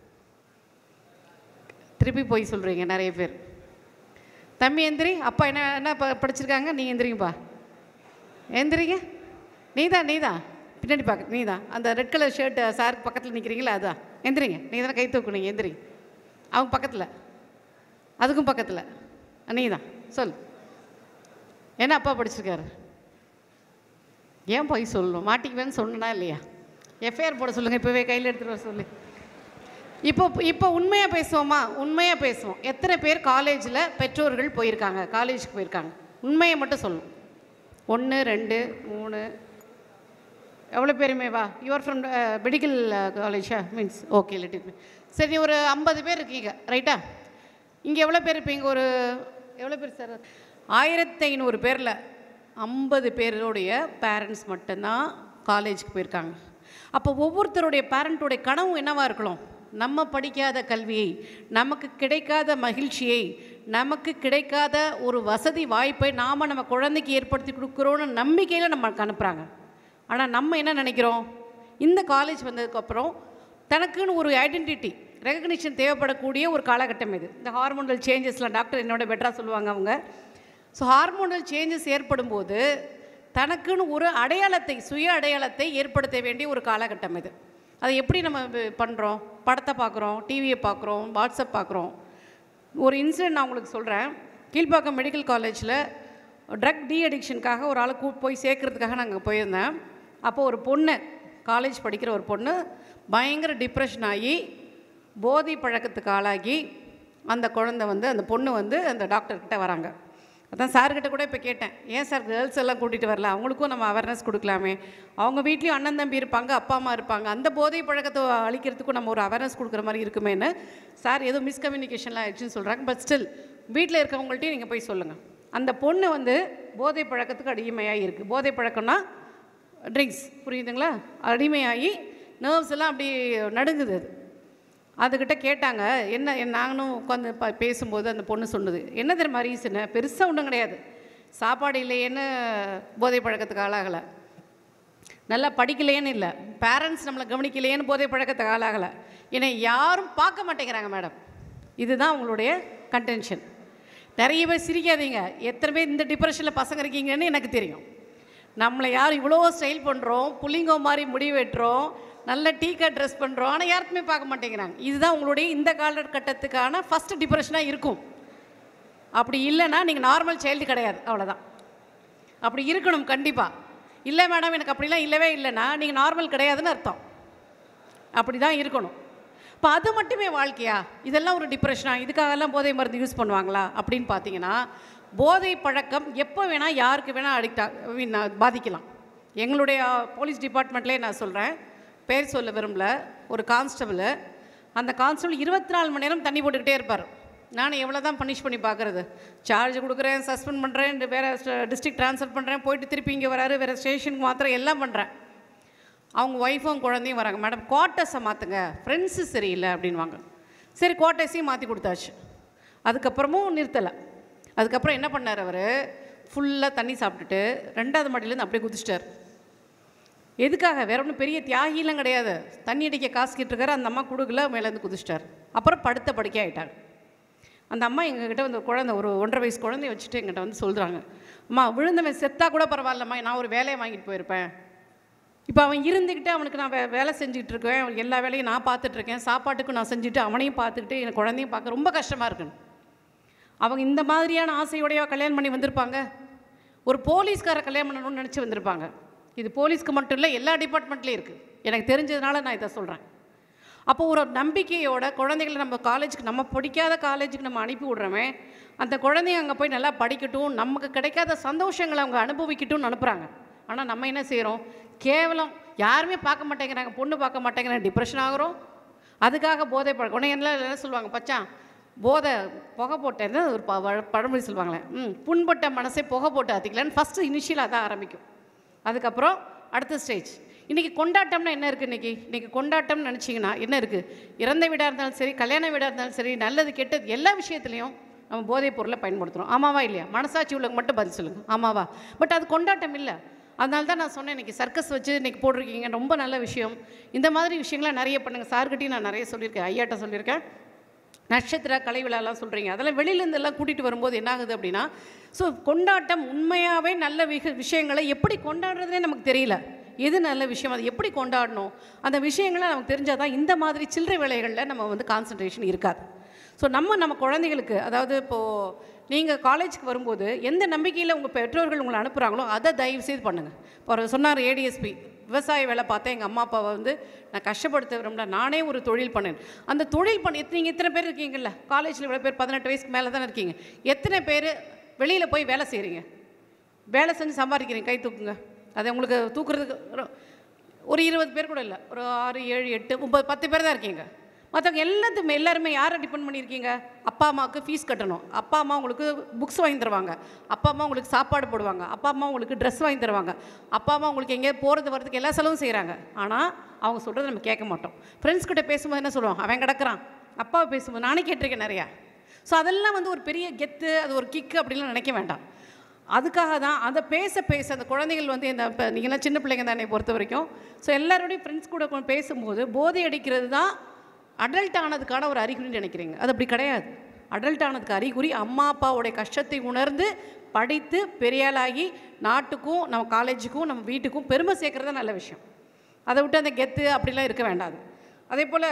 திருப்பி போய் சொல்கிறீங்க நிறைய பேர் தம்பி எந்திரி அப்பா என்ன என்ன ப- படிச்சிருக்காங்க நீ எந்திரிங்கப்பா எந்திரிங்க நீ தான் நீ தான் பின்னாடி பார்க்க நீ தான் அந்த ரெட் கலர் ஷர்ட் சாருக்கு பக்கத்தில் நிற்கிறீங்களா அதான் எந்திரிங்க நீ தானே கை தூக்குனீங்க எந்திரிங்க அவங்க பக்கத்தில் அதுக்கும் பக்கத்தில் நீ தான் சொல் என்ன அப்பா படிச்சிருக்காரு ஏன் போய் சொல்லணும் மாட்டிக்குவேன்னு சொன்னா இல்லையா எஃப்ஐஆர் போட சொல்லுங்கள் இப்போவே கையில் எடுத்துகிட்டு வர சொல்லி இப்போ இப்போ உண்மையாக பேசுவோமா உண்மையாக பேசுவோம் எத்தனை பேர் காலேஜில் பெற்றோர்கள் போயிருக்காங்க காலேஜுக்கு போயிருக்காங்க உண்மையை மட்டும் சொல்லணும் ஒன்று ரெண்டு மூணு எவ்வளோ பேருமே வா யுவர் ஃப்ரம் மெடிக்கல் காலேஜா மீன்ஸ் ஓகே லெட் இட் சரி ஒரு ஐம்பது பேர் இருக்கீங்க ரைட்டா இங்கே எவ்வளோ பேர் இருப்பீங்க ஒரு எவ்வளோ பேர் சார் ஆயிரத்தி ஐநூறு பேரில் ஐம்பது பேருடைய பேரண்ட்ஸ் மட்டும்தான் காலேஜுக்கு போயிருக்காங்க அப்போ ஒவ்வொருத்தருடைய பேரண்ட்டுடைய கனவு என்னவாக இருக்கணும் நம்ம படிக்காத கல்வியை நமக்கு கிடைக்காத மகிழ்ச்சியை நமக்கு கிடைக்காத ஒரு வசதி வாய்ப்பை நாம் நம்ம குழந்தைக்கு ஏற்படுத்தி கொடுக்குறோன்னு நம்பிக்கையில் நமக்கு அனுப்புகிறாங்க ஆனால் நம்ம என்ன நினைக்கிறோம் இந்த காலேஜ் வந்ததுக்கப்புறம் தனக்குன்னு ஒரு ஐடென்டிட்டி ரெகக்னிஷன் தேவைப்படக்கூடிய ஒரு காலகட்டம் இது இந்த ஹார்மோனல் சேஞ்சஸ்லாம் டாக்டர் என்னோட பெட்டராக சொல்லுவாங்க அவங்க ஸோ ஹார்மோனல் சேஞ்சஸ் ஏற்படும் போது தனக்குன்னு ஒரு அடையாளத்தை சுய அடையாளத்தை ஏற்படுத்த வேண்டிய ஒரு காலகட்டம் இது அதை எப்படி நம்ம பண்ணுறோம் படத்தை பார்க்குறோம் டிவியை பார்க்குறோம் வாட்ஸ்அப் பார்க்குறோம் ஒரு இன்சிடென்ட் நான் உங்களுக்கு சொல்கிறேன் கீழ்ப்பாக்கம் மெடிக்கல் காலேஜில் ட்ரக் டி அடிக்ஷனுக்காக ஒரு ஆளை கூ போய் சேர்க்கறதுக்காக நாங்கள் போயிருந்தேன் அப்போ ஒரு பொண்ணு காலேஜ் படிக்கிற ஒரு பொண்ணு பயங்கர டிப்ரெஷன் ஆகி போதை பழக்கத்துக்கு ஆளாகி அந்த குழந்தை வந்து அந்த பொண்ணு வந்து அந்த டாக்டர்கிட்ட வராங்க அதான் சார்கிட்ட கூட இப்போ கேட்டேன் ஏன் சார் கேர்ள்ஸ் எல்லாம் கூட்டிகிட்டு வரல அவங்களுக்கும் நம்ம அவேர்னஸ் கொடுக்கலாமே அவங்க வீட்லேயும் அண்ணன் தம்பி இருப்பாங்க அப்பா அம்மா இருப்பாங்க அந்த போதை பழக்கத்தை அழிக்கிறதுக்கும் நம்ம ஒரு அவேர்னஸ் கொடுக்குற மாதிரி இருக்குமேன்னு சார் ஏதோ மிஸ்கம்யூனிகேஷன்லாம் ஆயிடுச்சுன்னு சொல்கிறாங்க பட் ஸ்டில் வீட்டில் இருக்கவங்கள்ட்டையும் நீங்கள் போய் சொல்லுங்கள் அந்த பொண்ணு வந்து போதை பழக்கத்துக்கு அடிமையாக இருக்குது போதை பழக்கம்னா ட்ரிங்க்ஸ் புரியுதுங்களா அடிமையாகி நர்வ்ஸ் எல்லாம் அப்படி நடுங்குது அது அதுக்கிட்ட கேட்டாங்க என்ன என் நாங்களும் உட்காந்து ப பேசும்போது அந்த பொண்ணு சொன்னது என்ன தெரியுமா ரீசனு பெருசாக ஒன்றும் கிடையாது சாப்பாடு இல்லையேன்னு போதை பழக்கத்துக்கு ஆளாகலை நல்லா படிக்கலையேன்னு இல்லை பேரண்ட்ஸ் நம்மளை கவனிக்கலையேன்னு போதை பழக்கத்துக்கு ஆளாகலை என்னை யாரும் பார்க்க மாட்டேங்கிறாங்க மேடம் இதுதான் அவங்களுடைய கன்டென்ஷன் நிறைய பேர் சிரிக்காதீங்க எத்தனை பேர் இந்த டிப்ரெஷனில் பசங்க இருக்கீங்கன்னு எனக்கு தெரியும் நம்மளை யார் இவ்வளோ ஸ்டைல் பண்ணுறோம் புள்ளிங்கோ மாதிரி முடி வெட்டுறோம் நல்ல டீக்கா ட்ரெஸ் பண்ணுறோம் ஆனால் யாருக்குமே பார்க்க மாட்டேங்கிறாங்க இதுதான் உங்களுடைய இந்த காலகட்டத்துக்கான ஃபஸ்ட்டு டிப்ரெஷனாக இருக்கும் அப்படி இல்லைன்னா நீங்கள் நார்மல் சைல்டு கிடையாது அவ்வளோதான் அப்படி இருக்கணும் கண்டிப்பாக இல்லை மேடம் எனக்கு அப்படிலாம் இல்லவே இல்லைன்னா நீங்கள் நார்மல் கிடையாதுன்னு அர்த்தம் அப்படி தான் இருக்கணும் இப்போ அது மட்டுமே வாழ்க்கையா இதெல்லாம் ஒரு டிப்ரெஷனா இதுக்காகலாம் போதை மருந்து யூஸ் பண்ணுவாங்களா அப்படின்னு பார்த்தீங்கன்னா போதை பழக்கம் எப்போ வேணால் யாருக்கு வேணால் அடிக்ட் ஐ மீன் பாதிக்கலாம் எங்களுடைய போலீஸ் டிபார்ட்மெண்ட்லேயே நான் சொல்கிறேன் பேர் சொல்ல விரும்பல ஒரு கான்ஸ்டபிள் அந்த கான்ஸ்டபிள் இருபத்தி நாலு மணி நேரம் தண்ணி போட்டுக்கிட்டே இருப்பார் நான் எவ்வளோ தான் பனிஷ் பண்ணி பார்க்குறது சார்ஜ் கொடுக்குறேன் சஸ்பெண்ட் பண்ணுறேன் வேறு டிஸ்ட்ரிக்ட் ட்ரான்ஸ்ஃபர் பண்ணுறேன் போயிட்டு திருப்பி இங்கே வராரு வேறு ஸ்டேஷனுக்கு மாத்திரம் எல்லாம் பண்ணுறேன் அவங்க ஒய்ஃபும் குழந்தையும் வராங்க மேடம் குவார்ட்டர்ஸை மாற்றுங்க ஃப்ரெண்ட்ஸு சரியில்லை அப்படின்வாங்க சரி குவார்ட்டர்ஸையும் மாற்றி கொடுத்தாச்சு அதுக்கப்புறமும் நிறுத்தலை அதுக்கப்புறம் என்ன பண்ணார் அவர் ஃபுல்லாக தண்ணி சாப்பிட்டுட்டு ரெண்டாவது மாடியிலேருந்து அப்படியே குதிச்சிட்டார் எதுக்காக வேற ஒன்றும் பெரிய தியாகிலாம் கிடையாது தண்ணி அடிக்க காசு கேட்டிருக்காரு அந்த அம்மா கொடுக்கல மேலேருந்து குதிச்சிட்டார் அப்புறம் படுத்த படுக்கை ஆயிட்டாங்க அந்த அம்மா எங்ககிட்ட வந்து ஒரு குழந்தை ஒரு ஒன்றரை வயசு குழந்தைய வச்சுட்டு எங்கிட்ட வந்து சொல்கிறாங்க அம்மா விழுந்தவன் செத்தா கூட பரவாயில்லம்மா நான் ஒரு வேலையை வாங்கிட்டு போயிருப்பேன் இப்போ அவன் இருந்துக்கிட்டு அவனுக்கு நான் வே வேலை செஞ்சுட்டு இருக்கேன் அவனுக்கு எல்லா வேலையும் நான் பார்த்துட்ருக்கேன் சாப்பாட்டுக்கும் நான் செஞ்சுட்டு அவனையும் பார்த்துக்கிட்டு என் குழந்தையும் பார்க்க ரொம்ப கஷ்டமாக இருக்குன்னு அவங்க இந்த மாதிரியான ஆசையோடையோ கல்யாணம் பண்ணி வந்திருப்பாங்க ஒரு போலீஸ்கார கல்யாணம் பண்ணணும்னு நினச்சி வந்திருப்பாங்க இது போலீஸ்க்கு மட்டும் இல்லை எல்லா டிபார்ட்மெண்ட்லேயும் இருக்குது எனக்கு தெரிஞ்சதுனால நான் இதை சொல்கிறேன் அப்போ ஒரு நம்பிக்கையோட குழந்தைகளை நம்ம காலேஜுக்கு நம்ம படிக்காத காலேஜுக்கு நம்ம அனுப்பி விட்றோமே அந்த குழந்தைங்க அங்கே போய் நல்லா படிக்கட்டும் நமக்கு கிடைக்காத சந்தோஷங்களை அவங்க அனுபவிக்கட்டும்னு அனுப்புகிறாங்க ஆனால் நம்ம என்ன செய்கிறோம் கேவலம் யாருமே பார்க்க மாட்டேங்கிறாங்க பொண்ணு பார்க்க மாட்டேங்கிறாங்க டிப்ரெஷன் ஆகுறோம் அதுக்காக போதை பழக்கம் உடனே என்ன என்ன சொல்லுவாங்க பச்சான் போதை புகை போட்டேன்னு ஒரு ப வழ- பழமொழி சொல்லுவாங்களே ம் புண்பட்ட மனசை புகை போட்டு ஆத்திக்கலான்னு ஃபஸ்ட்டு இனிஷியல் அதான் ஆரம்பிக்கும் அதுக்கப்புறம் அடுத்த ஸ்டேஜ் இன்றைக்கி கொண்டாட்டம்னா என்ன இருக்குது இன்றைக்கி இன்றைக்கி கொண்டாட்டம்னு நினச்சிங்கன்னா என்ன இருக்குது இறந்த வீடாக இருந்தாலும் சரி கல்யாண வீடாக இருந்தாலும் சரி நல்லது கெட்டது எல்லா விஷயத்துலையும் நம்ம போதைப் பொருளை பயன்படுத்துகிறோம் ஆமாவா இல்லையா மனசாட்சி உள்ளவங்க மட்டும் பதில் சொல்லுங்கள் ஆமாவா பட் அது கொண்டாட்டம் இல்லை அதனால தான் நான் சொன்னேன் இன்றைக்கி சர்க்கஸ் வச்சு இன்றைக்கி போட்டிருக்கீங்க ரொம்ப நல்ல விஷயம் இந்த மாதிரி விஷயங்களை நிறைய பண்ணுங்கள் சார்கிட்டையும் நான் நிறைய சொல்லியிருக்கேன் ஐயாட்ட சொல்லியிருக்கேன் நட்சத்திர கலை விழாலாம் சொல்கிறீங்க அதெல்லாம் வெளியிலேருந்து எல்லாம் கூட்டிகிட்டு வரும்போது என்ன ஆகுது அப்படின்னா ஸோ கொண்டாட்டம் உண்மையாகவே நல்ல விக விஷயங்களை எப்படி கொண்டாடுறதுனே நமக்கு தெரியல எது நல்ல விஷயம் அது எப்படி கொண்டாடணும் அந்த விஷயங்களை நமக்கு தெரிஞ்சால் தான் இந்த மாதிரி சில்லறை வேலைகளில் நம்ம வந்து கான்சன்ட்ரேஷன் இருக்காது ஸோ நம்ம நம்ம குழந்தைகளுக்கு அதாவது இப்போது நீங்கள் காலேஜுக்கு வரும்போது எந்த நம்பிக்கையில் உங்கள் பெற்றோர்கள் உங்களை அனுப்புகிறாங்களோ அதை தயவு செய்து பண்ணுங்கள் இப்போ அவர் சொன்னார் ஏடிஎஸ்பி விவசாய வேலை பார்த்தேன் எங்கள் அம்மா அப்பாவை வந்து நான் கஷ்டப்படுத்த விரும்பல நானே ஒரு தொழில் பண்ணேன் அந்த தொழில் பண்ண எத்தனை நீங்கள் எத்தனை பேர் இருக்கீங்கல்ல காலேஜில் இவ்வளோ பேர் பதினெட்டு வயசுக்கு மேலே தானே இருக்கீங்க எத்தனை பேர் வெளியில் போய் வேலை செய்கிறீங்க வேலை செஞ்சு சம்பாதிக்கிறீங்க கை தூக்குங்க அதை உங்களுக்கு தூக்குறதுக்கு ஒரு- ஒரு இருபது பேர் கூட இல்லை ஒரு ஆறு ஏழு எட்டு ஒம்பது பத்து பேர் தான் இருக்கீங்க மற்றவங்க எல்லாத்துக்குமே எல்லாருமே யாரை டிபெண்ட் பண்ணியிருக்கீங்க அப்பா அம்மாவுக்கு ஃபீஸ் கட்டணும் அப்பா அம்மா உங்களுக்கு புக்ஸ் வாங்கி தருவாங்க அப்பா அம்மா உங்களுக்கு சாப்பாடு போடுவாங்க அப்பா அம்மா உங்களுக்கு ட்ரெஸ் வாங்கி தருவாங்க அப்பா அம்மா உங்களுக்கு எங்கேயோ போகிறது வரதுக்கு எல்லா செலவும் செய்கிறாங்க ஆனால் அவங்க சொல்கிறத நம்ம கேட்க மாட்டோம் ஃப்ரெண்ட்ஸ் கிட்ட பேசும்போது என்ன சொல்லுவோம் அவன் கிடக்குறான் அப்பாவை பேசும்போது நானே கேட்டிருக்கேன் நிறையா ஸோ அதெல்லாம் வந்து ஒரு பெரிய கெத்து அது ஒரு கிக்கு அப்படின்லாம் நினைக்க வேண்டாம் அதுக்காக தான் அதை பேச பேச அந்த குழந்தைகள் வந்து இந்த இப்போ நீங்களாம் சின்ன பிள்ளைங்க தானே பொறுத்த வரைக்கும் ஸோ எல்லாரோடையும் ஃப்ரெண்ட்ஸ் கூட கொண்டு பேசும்போது போதை அடிக்கிறது தான் அடல்ட் ஆனதுக்கான ஒரு அறிகுறின்னு நினைக்கிறீங்க அது அப்படி கிடையாது அடல்ட் ஆனதுக்கு அறிகுறி அம்மா அப்பாவுடைய கஷ்டத்தை உணர்ந்து படித்து பெரியாளாகி நாட்டுக்கும் நம்ம காலேஜுக்கும் நம்ம வீட்டுக்கும் பெருமை சேர்க்குறது தான் நல்ல விஷயம் அதை விட்டு அந்த கெத்து அப்படிலாம் இருக்க வேண்டாது அதே போல்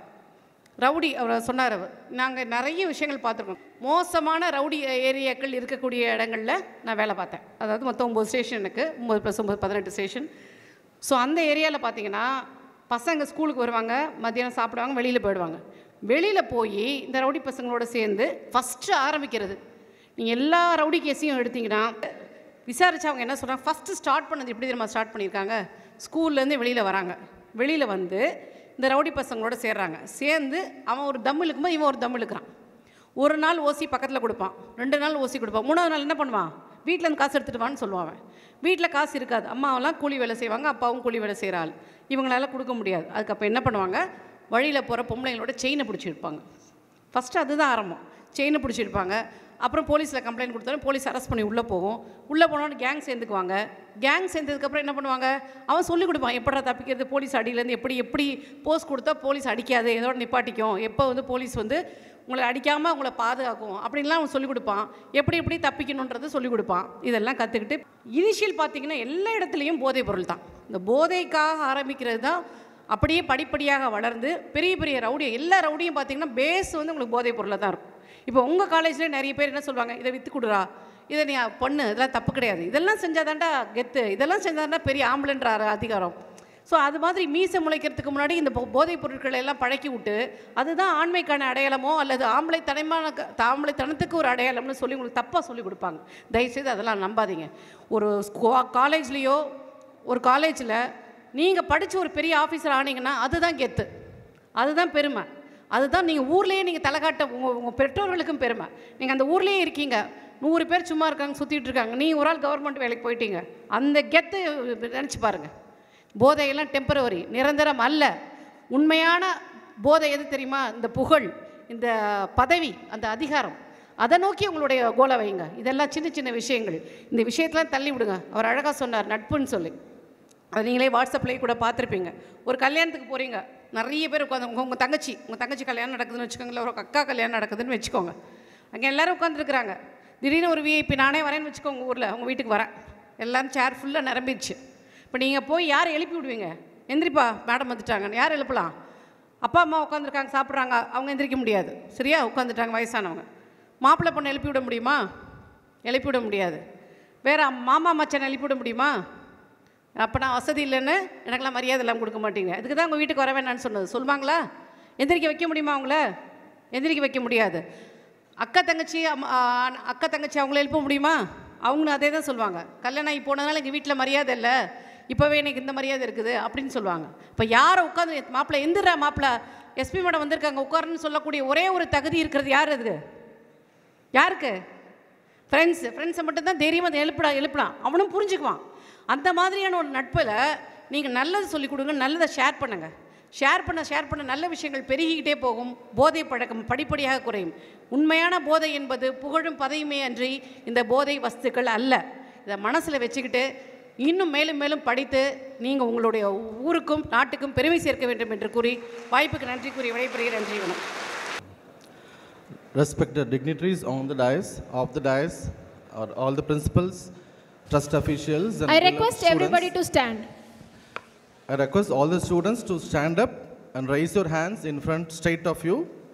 ரவுடி அவர் சொன்னார் அவர் நாங்கள் நிறைய விஷயங்கள் பார்த்துருக்கோம் மோசமான ரவுடி ஏரியாக்கள் இருக்கக்கூடிய இடங்களில் நான் வேலை பார்த்தேன் அதாவது மொத்தம் ஒம்பது ஸ்டேஷன் எனக்கு ஒம்பது ப்ளஸ் ஒம்பது பதினெட்டு ஸ்டேஷன் ஸோ அந்த ஏரியாவில் பார்த்தீங்கன்னா பசங்க ஸ்கூலுக்கு வருவாங்க மத்தியானம் சாப்பிடுவாங்க வெளியில் போயிடுவாங்க வெளியில் போய் இந்த ரவுடி பசங்களோட சேர்ந்து ஃபஸ்ட்டு ஆரம்பிக்கிறது நீங்கள் எல்லா ரவுடி கேஸையும் எடுத்தீங்கன்னா விசாரிச்சு அவங்க என்ன சொல்கிறாங்க ஃபஸ்ட்டு ஸ்டார்ட் பண்ணது எப்படி தெரியுமா ஸ்டார்ட் பண்ணியிருக்காங்க ஸ்கூல்லேருந்து வெளியில் வராங்க வெளியில் வந்து இந்த ரவுடி பசங்களோட சேர்றாங்க சேர்ந்து அவன் ஒரு தம் இழுக்கும்போது இவன் ஒரு தம் இழுக்கிறான் ஒரு நாள் ஓசி பக்கத்தில் கொடுப்பான் ரெண்டு நாள் ஓசி கொடுப்பான் மூணாவது நாள் என்ன பண்ணுவான் வீட்டில் இருந்து காசு எடுத்துகிட்டு வான்னு சொல்லுவான் அவன் வீட்டில் காசு இருக்காது அம்மாவெல்லாம் கூலி வேலை செய்வாங்க அப்பாவும் கூலி வேலை செய்கிற ஆள் இவங்களால கொடுக்க முடியாது அதுக்கு அப்போ என்ன பண்ணுவாங்க வழியில் போகிற பொம்பளைங்களோட செயினை பிடிச்சி இருப்பாங்க ஃபஸ்ட்டு அதுதான் ஆரம்பம் செயினை பிடிச்சிருப்பாங்க அப்புறம் போலீஸில் கம்ப்ளைண்ட் கொடுத்தாலும் போலீஸ் அரெஸ்ட் பண்ணி உள்ளே போகும் உள்ளே போனோன்னு கேங் சேர்ந்துக்குவாங்க கேங் சேர்ந்ததுக்கப்புறம் என்ன பண்ணுவாங்க அவன் சொல்லிக் கொடுப்பான் எப்படா தப்பிக்கிறது போலீஸ் அடியிலேருந்து எப்படி எப்படி போஸ்ட் கொடுத்தா போலீஸ் அடிக்காது இதோட நிப்பாட்டிக்கும் எப்போ வந்து போலீஸ் வந்து உங்களை அடிக்காமல் உங்களை பாதுகாக்கும் அப்படின்லாம் அவன் சொல்லிக் கொடுப்பான் எப்படி எப்படி தப்பிக்கணுன்றது சொல்லிக் கொடுப்பான் இதெல்லாம் கற்றுக்கிட்டு இனிஷியல் பார்த்தீங்கன்னா எல்லா இடத்துலையும் போதைப் பொருள் தான் இந்த போதைக்காக ஆரம்பிக்கிறது தான் அப்படியே படிப்படியாக வளர்ந்து பெரிய பெரிய ரவுடி எல்லா ரவுடியும் பார்த்தீங்கன்னா பேஸ் வந்து உங்களுக்கு போதைப் பொருளில் தான் இருக்கும் இப்போ உங்கள் காலேஜ்லேயே நிறைய பேர் என்ன சொல்லுவாங்க இதை விற்று கொடுறா இதை நீ பண்ணு இதெல்லாம் தப்பு கிடையாது இதெல்லாம் செஞ்சாதான்டா கெத்து இதெல்லாம் செஞ்சாதான்டா பெரிய ஆம்பளைன்ற அர- அதிகாரம் ஸோ அது மாதிரி மீசை முளைக்கிறதுக்கு முன்னாடி இந்த போ- போதைப் பொருட்களை எல்லாம் பழக்கி விட்டு அதுதான் ஆண்மைக்கான அடையாளமோ அல்லது ஆம்பளை தனமான ஆம்பளைத்தனத்துக்கு ஒரு அடையாளம்னு சொல்லி உங்களுக்கு தப்பாக சொல்லி கொடுப்பாங்க தயவுசெய்து அதெல்லாம் நம்பாதீங்க ஒரு காலேஜ்லேயோ ஒரு காலேஜில் நீங்கள் படித்து ஒரு பெரிய ஆஃபீஸர் ஆனீங்கன்னா அதுதான் கெத்து அதுதான் பெருமை அதுதான் நீங்கள் ஊர்லேயே நீங்கள் தலைகாட்ட உங்கள் உங்கள் பெற்றோர்களுக்கும் பெருமை நீங்கள் அந்த ஊர்லேயே இருக்கீங்க நூறு பேர் சும்மா இருக்காங்க சுற்றிட்டு இருக்காங்க நீ ஒரு ஆள் கவர்மெண்ட் வேலைக்கு போயிட்டீங்க அந்த கெத்து நினச்சி பாருங்கள் போதையெல்லாம் டெம்பரவரி நிரந்தரம் அல்ல உண்மையான போதை எது தெரியுமா இந்த புகழ் இந்த பதவி அந்த அதிகாரம் அதை நோக்கி உங்களுடைய கோலை வைங்க இதெல்லாம் சின்ன சின்ன விஷயங்கள் இந்த விஷயத்தெல்லாம் தள்ளி விடுங்க அவர் அழகாக சொன்னார் நட்புன்னு சொல்லி அதை நீங்களே வாட்ஸ்அப்லேயே கூட பார்த்துருப்பீங்க ஒரு கல்யாணத்துக்கு போகிறீங்க நிறைய பேர் உட்காந்து உங்கள் உங்கள் தங்கச்சி உங்கள் தங்கச்சி கல்யாணம் நடக்குதுன்னு வச்சுக்கோங்களேன் ஒரு அக்கா கல்யாணம் நடக்குதுன்னு வச்சுக்கோங்க அங்கே எல்லோரும் உட்காந்துருக்குறாங்க திடீர்னு ஒரு விஐபி நானே வரேன்னு வச்சுக்கோங்க ஊரில் உங்கள் வீட்டுக்கு வரேன் எல்லாரும் சேர் ஃபுல்லாக நிரம்பிடுச்சு இப்போ நீங்கள் போய் யாரை எழுப்பி விடுவீங்க எந்திரிப்பா மேடம் வந்துட்டாங்கன்னு யார் எழுப்பலாம் அப்பா அம்மா உட்காந்துருக்காங்க சாப்பிட்றாங்க அவங்க எந்திரிக்க முடியாது சரியா உட்காந்துட்டாங்க வயசானவங்க மாப்பிள்ளை பொண்ணு எழுப்பி விட முடியுமா எழுப்பி விட முடியாது வேற மாமா மச்சான் எழுப்பி விட முடியுமா அப்போ நான் வசதி இல்லைன்னு எனக்கெல்லாம் மரியாதை எல்லாம் கொடுக்க மாட்டீங்க இதுக்கு தான் உங்கள் வீட்டுக்கு வர வேணாம்னு சொன்னது சொல்லுவாங்களா எந்திரிக்க வைக்க முடியுமா அவங்கள எந்திரிக்க வைக்க முடியாது அக்கா தங்கச்சி அம்மா- ஆ, அக்கா தங்கச்சி அவங்கள எழுப்ப முடியுமா அவங்களும் அதே தான் சொல்லுவாங்க கல்யாணம் ஆகி போனதுனால எங்கள் வீட்டில் மரியாதை இல்லை இப்போவே எனக்கு இந்த மரியாதை இருக்குது அப்படின்னு சொல்லுவாங்க இப்போ யாரை உட்காந்து மாப்பிள்ளை எந்திரா மாப்பிள்ளை எஸ்பி மேடம் வந்திருக்காங்க உட்காருன்னு சொல்லக்கூடிய ஒரே ஒரு தகுதி இருக்கிறது யார் அது யாருக்கு ஃப்ரெண்ட்ஸ் ஃப்ரெண்ட்ஸை மட்டும்தான் தைரியமாக அதை எழுப்படா எழுப்பலாம் அவனும் புரிஞ்சுக்குவான் அந்த மாதிரியான ஒரு நட்பில் நீங்கள் நல்லது சொல்லிக் கொடுங்க நல்லதை ஷேர் பண்ணுங்கள் ஷேர் பண்ண ஷேர் பண்ண நல்ல விஷயங்கள் பெருகிக்கிட்டே போகும் போதை பழக்கம் படிப்படியாக குறையும் உண்மையான போதை என்பது புகழும் பதையுமே அன்றி இந்த போதை வஸ்துக்கள் அல்ல இதை மனசில் வச்சுக்கிட்டு இன்னும் மேலும் மேலும் படித்து நீங்கள் உங்களுடைய ஊருக்கும் நாட்டுக்கும் பெருமை சேர்க்க வேண்டும் என்று கூறி வாய்ப்புக்கு நன்றி கூறி விடைபெறுகிறேன் நன்றி வணக்கம்
respected dignitaries on the dais, of the dais, or all the principals, trust officials, and
I
beloved
request
students.
everybody to stand.
I request all the students to stand up and raise your hands in front straight of you